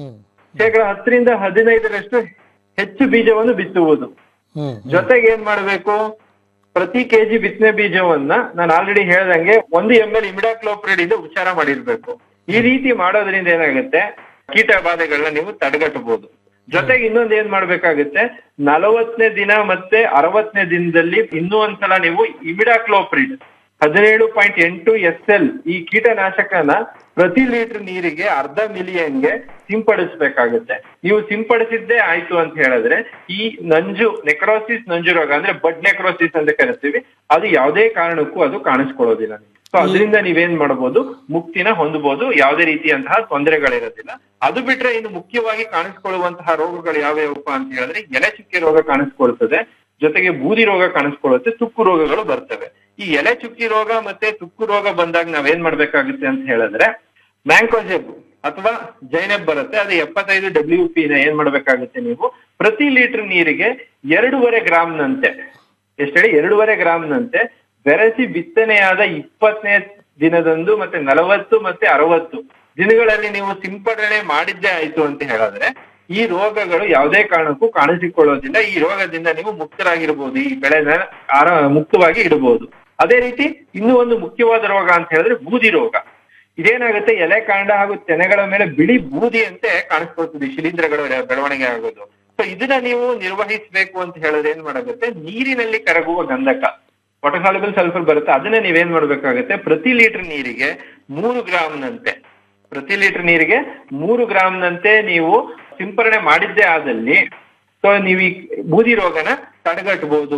ಶೇಕಡ ಹತ್ತರಿಂದ ಹದಿನೈದರಷ್ಟು ಹೆಚ್ಚು ಬೀಜವನ್ನು ಬಿತ್ತುವುದು ಜೊತೆಗೆ ಏನ್ ಮಾಡ್ಬೇಕು ಪ್ರತಿ ಕೆಜಿ ಬಿತ್ತನೆ ಬೀಜವನ್ನ ನಾನು ಆಲ್ರೆಡಿ ಹೇಳ್ದಂಗೆ ಒಂದು ಎಂ ಎಲ್ ಇಮಿಡಾಕ್ಲೋಪ್ರಿಡ್ ಇಂದ ಉಚ್ಚಾರ ಮಾಡಿರ್ಬೇಕು ಈ ರೀತಿ ಮಾಡೋದ್ರಿಂದ ಏನಾಗುತ್ತೆ ಕೀಟ ಬಾಧೆಗಳನ್ನ ನೀವು ತಡೆಗಟ್ಟಬಹುದು ಜೊತೆಗೆ ಇನ್ನೊಂದ್ ಏನ್ ಮಾಡ್ಬೇಕಾಗುತ್ತೆ ನಲವತ್ತನೇ ದಿನ ಮತ್ತೆ ಅರವತ್ತನೇ ದಿನದಲ್ಲಿ ಇನ್ನೂ ಒಂದ್ಸಲ ನೀವು ಇಮಿಡಾಕ್ಲೋಪ್ರಿಡ್ ಹದಿನೇಳು ಪಾಯಿಂಟ್ ಎಂಟು ಎಸ್ ಎಲ್ ಈ ಕೀಟನಾಶಕನ ಪ್ರತಿ ಲೀಟರ್ ನೀರಿಗೆ ಅರ್ಧ ಮಿಲಿಯನ್ಗೆ ಸಿಂಪಡಿಸ್ಬೇಕಾಗುತ್ತೆ ನೀವು ಸಿಂಪಡಿಸಿದ್ದೇ ಆಯ್ತು ಅಂತ ಹೇಳಿದ್ರೆ ಈ ನಂಜು ನೆಕ್ರೋಸಿಸ್ ನಂಜು ರೋಗ ಅಂದ್ರೆ ಬಡ್ ನೆಕ್ರೋಸಿಸ್ ಅಂತ ಕರಿತೀವಿ ಅದು ಯಾವುದೇ ಕಾರಣಕ್ಕೂ ಅದು ಕಾಣಿಸ್ಕೊಳ್ಳೋದಿಲ್ಲ ನಿಮ್ಗೆ ಸೊ ಅದರಿಂದ ನೀವೇನ್ ಮಾಡಬಹುದು ಮುಕ್ತಿನ ಹೊಂದಬಹುದು ಯಾವುದೇ ರೀತಿಯಂತಹ ತೊಂದರೆಗಳಿರೋದಿಲ್ಲ ಅದು ಬಿಟ್ರೆ ಇನ್ನು ಮುಖ್ಯವಾಗಿ ಕಾಣಿಸ್ಕೊಳ್ಳುವಂತಹ ರೋಗಗಳು ಯಾವ್ಯಾವಪ್ಪ ಅಂತ ಹೇಳಿದ್ರೆ ಎಲೆ ಚುಕ್ಕೆ ರೋಗ ಕಾಣಿಸ್ಕೊಳ್ತದೆ ಜೊತೆಗೆ ಬೂದಿ ರೋಗ ಕಾಣಿಸ್ಕೊಳ್ಳುತ್ತೆ ತುಕ್ಕು ರೋಗಗಳು ಬರ್ತವೆ ಈ ಎಲೆ ಚುಕ್ಕಿ ರೋಗ ಮತ್ತೆ ತುಕ್ಕು ರೋಗ ಬಂದಾಗ ನಾವೇನ್ ಮಾಡ್ಬೇಕಾಗುತ್ತೆ ಅಂತ ಹೇಳಿದ್ರೆ ಮ್ಯಾಂಕೋಜೆಬ್ ಅಥವಾ ಜೈನೆಬ್ ಬರುತ್ತೆ ಅದು ಎಪ್ಪತ್ತೈದು ಡಬ್ಲ್ಯೂ ಪಿ ನ ಏನ್ ಮಾಡ್ಬೇಕಾಗುತ್ತೆ ನೀವು ಪ್ರತಿ ಲೀಟರ್ ನೀರಿಗೆ ಎರಡೂವರೆ ಗ್ರಾಮ್ನಂತೆ ಎಷ್ಟು ಹೇಳಿ ಎರಡೂವರೆ ಗ್ರಾಮ್ನಂತೆ ಬೆರೆಸಿ ಬಿತ್ತನೆಯಾದ ಇಪ್ಪತ್ತನೇ ದಿನದಂದು ಮತ್ತೆ ನಲವತ್ತು ಮತ್ತೆ ಅರವತ್ತು ದಿನಗಳಲ್ಲಿ ನೀವು ಸಿಂಪಡಣೆ ಮಾಡಿದ್ದೇ ಆಯ್ತು ಅಂತ ಹೇಳಿದ್ರೆ ಈ ರೋಗಗಳು ಯಾವುದೇ ಕಾರಣಕ್ಕೂ ಕಾಣಿಸಿಕೊಳ್ಳೋದಿಲ್ಲ ಈ ರೋಗದಿಂದ ನೀವು ಮುಕ್ತರಾಗಿರ್ಬೋದು ಈ ಬೆಳೆನ ಆರ ಮುಕ್ತವಾಗಿ ಇಡಬಹುದು ಅದೇ ರೀತಿ ಇನ್ನೂ ಒಂದು ಮುಖ್ಯವಾದ ರೋಗ ಅಂತ ಹೇಳಿದ್ರೆ ಬೂದಿ ರೋಗ ಇದೇನಾಗುತ್ತೆ ಎಲೆ ಕಾಂಡ ಹಾಗೂ ತೆನೆಗಳ ಮೇಲೆ ಬಿಳಿ ಬೂದಿಯಂತೆ ಕಾಣಿಸ್ಕೊಳ್ತದೆ ಶಿಲೀಂಧ್ರಗಳು ಬೆಳವಣಿಗೆ ಆಗೋದು ಸೊ ಇದನ್ನ ನೀವು ನಿರ್ವಹಿಸಬೇಕು ಅಂತ ಹೇಳಿದ್ರೆ ಏನ್ ಮಾಡಾಗುತ್ತೆ ನೀರಿನಲ್ಲಿ ಕರಗುವ ಗಂಧಕ ವಾಟರ್ ಸಲ್ಫರ್ ಬರುತ್ತೆ ಅದನ್ನ ನೀವೇನ್ ಮಾಡ್ಬೇಕಾಗುತ್ತೆ ಪ್ರತಿ ಲೀಟರ್ ನೀರಿಗೆ ಮೂರು ಗ್ರಾಮ್ನಂತೆ ಪ್ರತಿ ಲೀಟರ್ ನೀರಿಗೆ ಮೂರು ಗ್ರಾಮ್ನಂತೆ ನೀವು ಸಿಂಪರಣೆ ಮಾಡಿದ್ದೇ ಆದಲ್ಲಿ ಸೊ ನೀವು ಈ ಬೂದಿ ರೋಗನ ತಡೆಗಟ್ಟಬಹುದು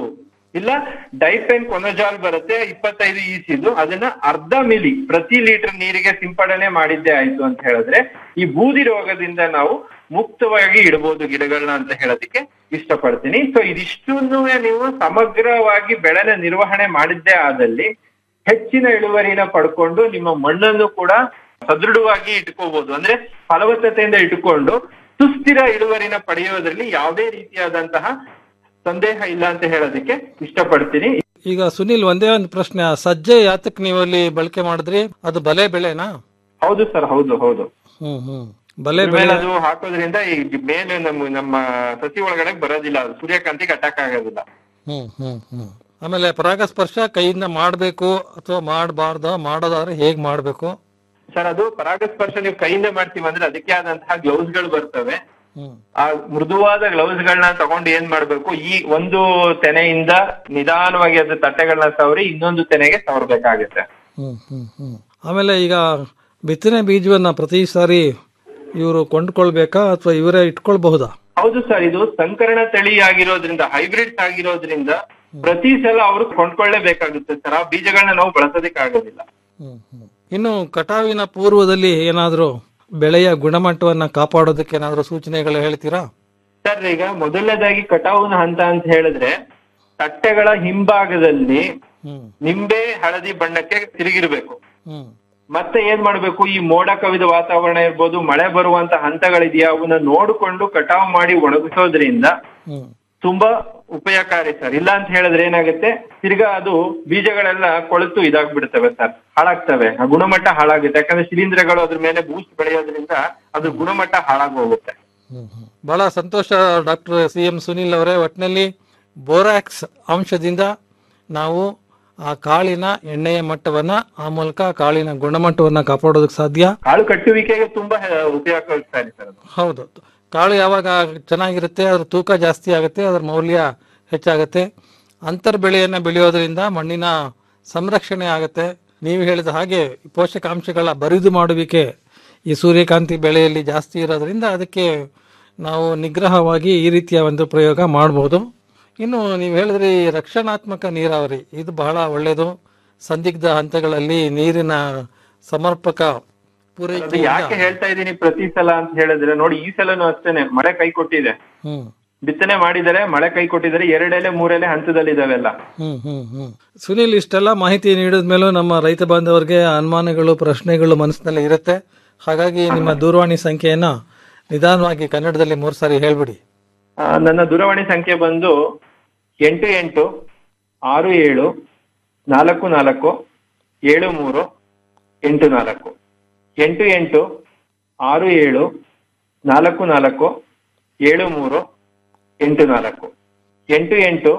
ಇಲ್ಲ ಡೈಪೆನ್ ಕೊನಜಾಲ್ ಬರುತ್ತೆ ಇಪ್ಪತ್ತೈದು ಇಸಿದು ಅದನ್ನ ಅರ್ಧ ಮಿಲಿ ಪ್ರತಿ ಲೀಟರ್ ನೀರಿಗೆ ಸಿಂಪಡಣೆ ಮಾಡಿದ್ದೇ ಆಯ್ತು ಅಂತ ಹೇಳಿದ್ರೆ ಈ ಬೂದಿ ರೋಗದಿಂದ ನಾವು ಮುಕ್ತವಾಗಿ ಇಡಬಹುದು ಗಿಡಗಳನ್ನ ಅಂತ ಹೇಳೋದಕ್ಕೆ ಇಷ್ಟಪಡ್ತೀನಿ ಸೊ ಇದಿಷ್ಟನ್ನು ನೀವು ಸಮಗ್ರವಾಗಿ ಬೆಳೆನ ನಿರ್ವಹಣೆ ಮಾಡಿದ್ದೇ ಆದಲ್ಲಿ ಹೆಚ್ಚಿನ ಇಳುವರಿನ ಪಡ್ಕೊಂಡು ನಿಮ್ಮ ಮಣ್ಣನ್ನು ಕೂಡ ಸದೃಢವಾಗಿ ಇಟ್ಕೋಬಹುದು ಅಂದ್ರೆ ಫಲವತ್ತತೆಯಿಂದ ಇಟ್ಕೊಂಡು ಸುಸ್ಥಿರ ಇಳುವರಿನ ಪಡೆಯೋದ್ರಲ್ಲಿ ಯಾವುದೇ ರೀತಿಯಾದಂತಹ ಸಂದೇಹ ಇಲ್ಲ ಅಂತ ಹೇಳೋದಕ್ಕೆ ಇಷ್ಟಪಡ್ತೀನಿ ಈಗ ಸುನಿಲ್ ಒಂದೇ ಒಂದು ಪ್ರಶ್ನೆ ಆ ಸಜ್ಜೆ ಯಾತಕ್ ನೀವು ಅಲ್ಲಿ ಬಳಕೆ ಮಾಡಿದ್ರಿ ಅದು ಬಲೆ ಬೆಳೆನಾ ಹೌದು ಸರ್ ಹೌದು ಹೌದು ಹ್ಮ್ ಹ್ಮ್ ಬಲೆ ಇದ್ರ ಮೇಲೆ ಬೆಳೆ ಅದು ಹಾಕೋದ್ರಿಂದ ಈ ಮೇಲೆ ನಮ್ಮ ನಮ್ಮ ಸಸಿ ಒಳಗಡೆ ಬರೋದಿಲ್ಲ ಅದು ಸೂರ್ಯಕಾಂತಿಗೆ ಅಟ್ಯಾಕ್ ಆಗೋದಿಲ್ಲ ಹ್ಮ್ ಹ್ಮ್ ಹ್ಮ್ ಆಮೇಲೆ ಪರಾಗಸ್ಪರ್ಶ ಕೈಯಿಂದ ಮಾಡ್ಬೇಕು ಅಥವಾ ಮಾಡಬಾರ್ದ ಮಾಡೋದಾದ್ರೆ ಹೇಗ್ ಮಾಡ್ಬೇಕು ಸರ್ ಅದು ಪರಾಗಸ್ಪರ್ಶ ನೀವು ಕೈಯಿಂದ ಮಾಡ್ತೀವಿ ಅಂದ್ರೆ ಅದಕ್ಕೆ ಆದಂತಹ ಗ್ಲೌಸ್ ಗಳು ಬರ್ತವೆ ಹ್ಮ್ ಆ ಮೃದುವಾದ ಗ್ಲೌಸ್ ಗಳನ್ನ ತಗೊಂಡು ಏನ್ ಮಾಡ್ಬೇಕು ಈ ಒಂದು ತೆನೆಯಿಂದ ನಿಧಾನವಾಗಿ ಅದು ತಟ್ಟೆಗಳನ್ನ ಸವರಿ ಇನ್ನೊಂದು ತೆನೆಗೆ ಸವರ್ಬೇಕಾಗುತ್ತೆ ಹ್ಮ್ ಹ್ಮ್ ಹ್ಮ್ ಆಮೇಲೆ ಈಗ ಬಿತ್ತನೆ ಬೀಜವನ್ನ ಪ್ರತಿ ಸಾರಿ ಇವರು ಕೊಂಡ್ಕೊಳ್ಬೇಕಾ ಅಥವಾ ಇವರೇ ಇಟ್ಕೊಳ್ಬಹುದಾ ಹೌದು ಸರ್ ಇದು ಸಂಕರಣ ತಳಿ ಆಗಿರೋದ್ರಿಂದ ಹೈಬ್ರಿಡ್ ಆಗಿರೋದ್ರಿಂದ ಪ್ರತಿ ಸಲ ಅವರು ಕೊಂಡ್ಕೊಳ್ಳೇಬೇಕಾಗುತ್ತೆ ಸರ್ ಆ ಬೀಜಗಳನ್ನ ನಾವು ಬಳಸೋದಕ್ಕೆ ಆಗೋದಿಲ್ಲ ಇನ್ನು ಕಟಾವಿನ ಪೂರ್ವದಲ್ಲಿ ಏನಾದರೂ ಬೆಳೆಯ ಗುಣಮಟ್ಟವನ್ನ ಕಾಪಾಡೋದಕ್ಕೆ ಏನಾದರೂ ಸೂಚನೆಗಳು ಹೇಳ್ತೀರಾ ಸರ್ ಈಗ ಮೊದಲನೇದಾಗಿ ಕಟಾವಿನ ಹಂತ ಅಂತ ಹೇಳಿದ್ರೆ ತಟ್ಟೆಗಳ ಹಿಂಭಾಗದಲ್ಲಿ ಹ್ಮ್ ನಿಂಬೆ ಹಳದಿ ಬಣ್ಣಕ್ಕೆ ತಿರುಗಿರ್ಬೇಕು ಹ್ಮ್ ಮತ್ತೆ ಏನ್ ಮಾಡ್ಬೇಕು ಈ ಮೋಡ ಕವಿದ ವಾತಾವರಣ ಇರ್ಬೋದು ಮಳೆ ಬರುವಂತ ಹಂತಗಳಿದೆಯಾ ಅವನ್ನ ನೋಡಿಕೊಂಡು ಕಟಾವ್ ಮಾಡಿ ಒಣಗಿಸೋದ್ರಿಂದ ಹ್ಮ್ ತುಂಬಾ ಉಪಯೋಗಕಾರಿ ಸರ್ ಇಲ್ಲ ಅಂತ ಹೇಳಿದ್ರೆ ಏನಾಗುತ್ತೆ ತಿರ್ಗಾ ಅದು ಬೀಜಗಳೆಲ್ಲ ಕೊಳೆತು ಇದಾಗ್ಬಿಡ್ತವೆ ಸರ್ ಹಾಳಾಗ್ತವೆ ಆ ಗುಣಮಟ್ಟ ಹಾಳಾಗುತ್ತೆ ಯಾಕಂದ್ರೆ ಶಿಲೀಂಧ್ರಗಳು ಅದ್ರ ಮೇಲೆ ಬೂಸ್ಟ್ ಬೆಳೆಯೋದ್ರಿಂದ ಅದ್ರ ಗುಣಮಟ್ಟ ಹಾಳಾಗಿ ಹೋಗುತ್ತೆ ಬಹಳ ಸಂತೋಷ ಡಾಕ್ಟರ್ ಸಿ ಎಂ ಸುನಿಲ್ ಅವರೇ ಒಟ್ಟಿನಲ್ಲಿ ಬೋರಾಕ್ಸ್ ಅಂಶದಿಂದ ನಾವು ಆ ಕಾಳಿನ ಎಣ್ಣೆಯ ಮಟ್ಟವನ್ನ ಆ ಮೂಲಕ ಕಾಳಿನ ಗುಣಮಟ್ಟವನ್ನ ಕಾಪಾಡೋದಕ್ಕೆ ಸಾಧ್ಯ ಕಾಳು ಕಟ್ಟುವಿಕೆಗೆ ತುಂಬಾ ಹೆ- ಉಪಯೋಗಕಾರಿ ಸರ್ ಅದು ಹೌದು ಕಾಳು ಯಾವಾಗ ಚೆನ್ನಾಗಿರುತ್ತೆ ಅದ್ರ ತೂಕ ಜಾಸ್ತಿ ಆಗುತ್ತೆ ಅದ್ರ ಮೌಲ್ಯ ಹೆಚ್ಚಾಗುತ್ತೆ ಅಂತರ್ ಬೆಳೆಯನ್ನು ಬೆಳೆಯೋದ್ರಿಂದ ಮಣ್ಣಿನ ಸಂರಕ್ಷಣೆ ಆಗುತ್ತೆ ನೀವು ಹೇಳಿದ ಹಾಗೆ ಪೋಷಕಾಂಶಗಳ ಬರಿದು ಮಾಡುವಿಕೆ ಈ ಸೂರ್ಯಕಾಂತಿ ಬೆಳೆಯಲ್ಲಿ ಜಾಸ್ತಿ ಇರೋದ್ರಿಂದ ಅದಕ್ಕೆ ನಾವು ನಿಗ್ರಹವಾಗಿ ಈ ರೀತಿಯ ಒಂದು ಪ್ರಯೋಗ ಮಾಡಬಹುದು ಇನ್ನು ನೀವು ಹೇಳಿದ್ರಿ ರಕ್ಷಣಾತ್ಮಕ ನೀರಾವರಿ ಇದು ಬಹಳ ಒಳ್ಳೆಯದು ಸಂದಿಗ್ಧ ಹಂತಗಳಲ್ಲಿ ನೀರಿನ ಸಮರ್ಪಕ ಅದು ಪೂರೈಕೆ ಯಾಕೆ ಹೇಳ್ತಾ ಇದ್ದೀನಿ ಪ್ರತಿ ಸಲ ಅಂತ ಹೇಳಿದ್ರೆ ನೋಡಿ ಈ ಸಲನು ಅಷ್ಟೇನೆ ಮಳೆ ಕೈ ಕೊಟ್ಟಿದೆ ಹ್ಮ್ ಬಿತ್ತನೆ ಮಾಡಿದರೆ ಮಳೆ ಕೈ ಕೊಟ್ಟಿದ್ದಾರೆ ಎರಡೆಲೆ ಮೂರೆಲೆ ಹಂತದಲ್ಲಿ ಇದಾವೆಲ್ಲ ಹ್ಮ್ ಹ್ಮ್ ಹ್ಮ್ ಸುನಿಲ್ ಇಷ್ಟೆಲ್ಲ ಮಾಹಿತಿ ನೀಡಿದ ಮೇಲೂ ನಮ್ಮ ರೈತ ಬಾಂಧವರಿಗೆ ಅನುಮಾನಗಳು ಪ್ರಶ್ನೆಗಳು ಮನಸ್ಸಿನಲ್ಲಿ ಇರುತ್ತೆ ಹಾಗಾಗಿ ನಿಮ್ಮ ದೂರವಾಣಿ ಸಂಖ್ಯೆಯನ್ನ ನಿಧಾನವಾಗಿ ಕನ್ನಡದಲ್ಲಿ ಮೂರು ಸಾರಿ ಹೇಳ್ಬಿಡಿ ಆ, ನನ್ನ ದೂರವಾಣಿ ಸಂಖ್ಯೆ ಬಂದು ಎಂಟು ಎಂಟು ಆರು ಏಳು ನಾಲ್ಕು ನಾಲ್ಕು ಏಳು ಮೂರು ಎಂಟು ನಾಲ್ಕು ಎಂಟು ಎಂಟು ಆರು ಏಳು ನಾಲ್ಕು ನಾಲ್ಕು ಏಳು ಮೂರು ಎಂಟು ನಾಲ್ಕು ಎಂಟು ಎಂಟು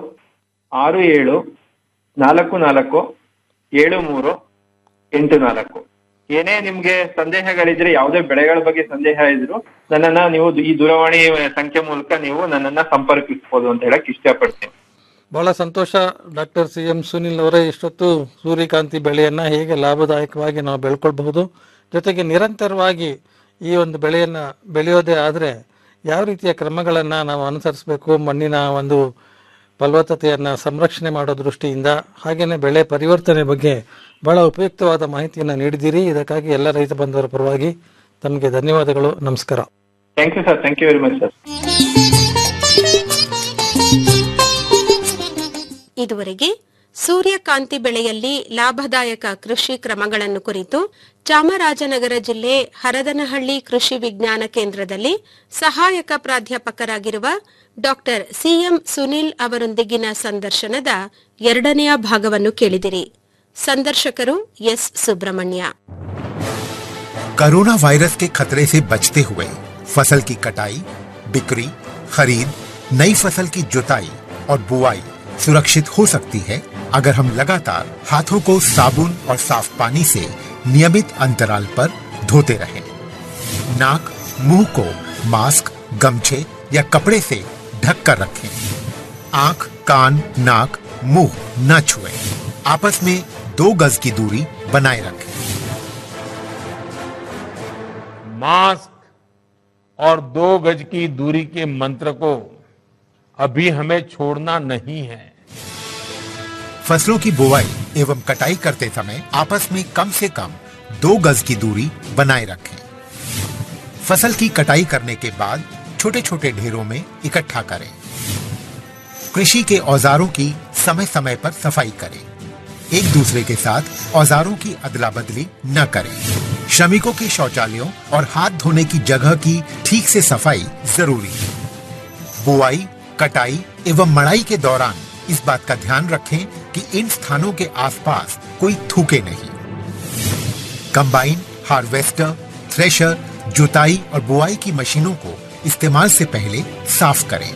ಆರು ಏಳು ನಾಲ್ಕು ನಾಲ್ಕು ಏಳು ಮೂರು ಎಂಟು ನಾಲ್ಕು ಏನೇ ನಿಮ್ಗೆ ಸಂದೇಹಗಳಿದ್ರೆ ಯಾವುದೇ ಬೆಳೆಗಳ ಬಗ್ಗೆ ಸಂದೇಹ ಇದ್ರು ನನ್ನನ್ನ ನೀವು ಈ ದೂರವಾಣಿ ಸಂಖ್ಯೆ ಮೂಲಕ ನೀವು ನನ್ನನ್ನ ಸಂಪರ್ಕಿಸಬಹುದು ಅಂತ ಹೇಳಕ್ ಇಷ್ಟಪಡ್ತೀನಿ ಬಹಳ ಸಂತೋಷ ಡಾಕ್ಟರ್ ಸಿ ಎಂ ಸುನಿಲ್ ಅವರೇ ಇಷ್ಟೊತ್ತು ಸೂರ್ಯಕಾಂತಿ ಬೆಳೆಯನ್ನ ಹೇಗೆ ಲಾಭದಾಯಕವಾಗಿ ನಾವು ಬೆಳ್ಕೊಳ್ಬಹುದು ಜೊತೆಗೆ ನಿರಂತರವಾಗಿ ಈ ಒಂದು ಬೆಳೆಯನ್ನ ಬೆಳೆಯೋದೇ ಆದರೆ ಯಾವ ರೀತಿಯ ಕ್ರಮಗಳನ್ನು ನಾವು ಅನುಸರಿಸಬೇಕು ಮಣ್ಣಿನ ಒಂದು ಫಲವತ್ತತೆಯನ್ನು ಸಂರಕ್ಷಣೆ ಮಾಡೋ ದೃಷ್ಟಿಯಿಂದ ಹಾಗೆಯೇ ಬೆಳೆ ಪರಿವರ್ತನೆ ಬಗ್ಗೆ ಬಹಳ ಉಪಯುಕ್ತವಾದ ಮಾಹಿತಿಯನ್ನು ನೀಡಿದ್ದೀರಿ ಇದಕ್ಕಾಗಿ ಎಲ್ಲ ರೈತ ಬಂಧುವರ ಪರವಾಗಿ ತಮಗೆ ಧನ್ಯವಾದಗಳು ನಮಸ್ಕಾರ thank you sir thank you very much sir ಇದುವರೆಗೆ ಸೂರ್ಯಕಾಂತಿ ಬೆಳೆಯಲ್ಲಿ ಲಾಭದಾಯಕ ಕೃಷಿ ಕ್ರಮಗಳನ್ನು ಕುರಿತು ಚಾಮರಾಜನಗರ ಜಿಲ್ಲೆ ಹರದನಹಳ್ಳಿ ಕೃಷಿ ವಿಜ್ಞಾನ ಕೇಂದ್ರದಲ್ಲಿ ಸಹಾಯಕ ಪ್ರಾಧ್ಯಾಪಕರಾಗಿರುವ ಡಾಕ್ಟರ್ ಸಿಎಂ ಸುನಿಲ್ ಅವರೊಂದಿಗಿನ ಸಂದರ್ಶನದ ಎರಡನೆಯ ಭಾಗವನ್ನು ಕೇಳಿದಿರಿ ಸಂದರ್ಶಕರು ಎಸ್ ಸುಬ್ರಹ್ಮಣ್ಯ कोरोना वायरस के खतरे से बचते हुए फसल की कटाई बिक्री खरीद नई फसल की जुताई और बुआई सुरक्षित हो सकती है अगर हम लगातार हाथों को साबुन और साफ पानी से नियमित अंतराल पर धोते रहें। नाक मुंह को मास्क गमछे या कपड़े से ढक कर रखें आंख कान नाक मुंह न छुएं। आपस में दो गज की दूरी बनाए रखें मास्क और दो गज की दूरी के मंत्र को अभी हमें छोड़ना नहीं है फसलों की बुवाई एवं कटाई करते समय आपस में कम से कम दो गज की दूरी बनाए रखें फसल की कटाई करने के बाद छोटे छोटे ढेरों में इकट्ठा करें कृषि के औजारों की समय समय पर सफाई करें एक दूसरे के साथ औजारों की अदला बदली न करें श्रमिकों के शौचालयों और हाथ धोने की जगह की ठीक से सफाई जरूरी है बुआई कटाई एवं मड़ाई के दौरान इस बात का ध्यान रखें कि इन स्थानों के आसपास कोई थूके नहीं कंबाइन हार्वेस्टर थ्रेशर जुताई और बुआई की मशीनों को इस्तेमाल से पहले साफ करें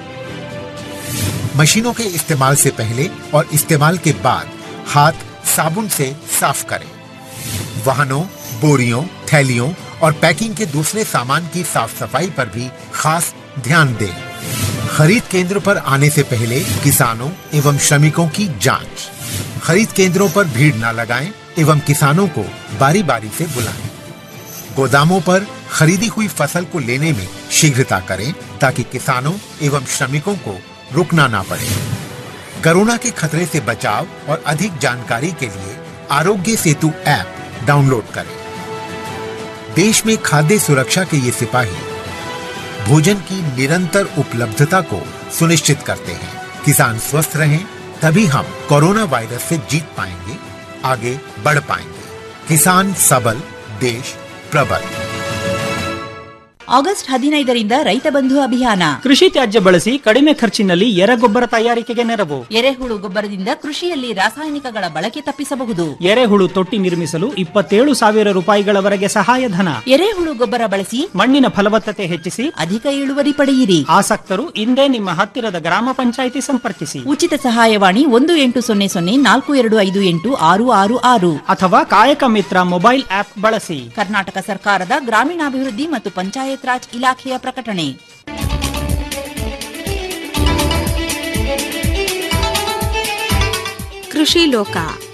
मशीनों के इस्तेमाल से पहले और इस्तेमाल के बाद हाथ साबुन से साफ करें वाहनों बोरियों थैलियों और पैकिंग के दूसरे सामान की साफ सफाई पर भी खास ध्यान दें खरीद केंद्र पर आने से पहले किसानों एवं श्रमिकों की जांच खरीद केंद्रों पर भीड़ न लगाएं एवं किसानों को बारी बारी से बुलाएं गोदामों पर खरीदी हुई फसल को लेने में शीघ्रता करें ताकि किसानों एवं श्रमिकों को रुकना ना पड़े कोरोना के खतरे से बचाव और अधिक जानकारी के लिए आरोग्य सेतु ऐप डाउनलोड करें देश में खाद्य सुरक्षा के ये सिपाही भोजन की निरंतर उपलब्धता को सुनिश्चित करते हैं किसान स्वस्थ रहें तभी हम कोरोना वायरस से जीत पाएंगे आगे बढ़ पाएंगे किसान सबल देश प्रबल ಆಗಸ್ಟ್ ಹದಿನೈದರಿಂದ ರೈತ ಬಂಧು ಅಭಿಯಾನ ಕೃಷಿ ತ್ಯಾಜ್ಯ ಬಳಸಿ ಕಡಿಮೆ ಖರ್ಚಿನಲ್ಲಿ ಎರೆಗೊಬ್ಬರ ತಯಾರಿಕೆಗೆ ನೆರವು ಎರೆಹುಳು ಗೊಬ್ಬರದಿಂದ ಕೃಷಿಯಲ್ಲಿ ರಾಸಾಯನಿಕಗಳ ಬಳಕೆ ತಪ್ಪಿಸಬಹುದು ಎರೆಹುಳು ತೊಟ್ಟಿ ನಿರ್ಮಿಸಲು ಇಪ್ಪತ್ತೇಳು ಸಾವಿರ ರೂಪಾಯಿಗಳವರೆಗೆ ಸಹಾಯಧನ ಎರೆಹುಳು ಗೊಬ್ಬರ ಬಳಸಿ ಮಣ್ಣಿನ ಫಲವತ್ತತೆ ಹೆಚ್ಚಿಸಿ ಅಧಿಕ ಇಳುವರಿ ಪಡೆಯಿರಿ ಆಸಕ್ತರು ಇಂದೇ ನಿಮ್ಮ ಹತ್ತಿರದ ಗ್ರಾಮ ಪಂಚಾಯಿತಿ ಸಂಪರ್ಕಿಸಿ ಉಚಿತ ಸಹಾಯವಾಣಿ ಒಂದು ಎಂಟು ಸೊನ್ನೆ ಸೊನ್ನೆ ನಾಲ್ಕು ಎರಡು ಐದು ಎಂಟು ಆರು ಆರು ಆರು ಅಥವಾ ಕಾಯಕ ಮಿತ್ರ ಮೊಬೈಲ್ ಆಪ್ ಬಳಸಿ ಕರ್ನಾಟಕ ಸರ್ಕಾರದ ಗ್ರಾಮೀಣಾಭಿವೃದ್ಧಿ ಮತ್ತು ಪಂಚಾಯತ್ ರಾಜ್ ಇಲಾಖೆಯ ಪ್ರಕಟಣೆ ಕೃಷಿ ಲೋಕ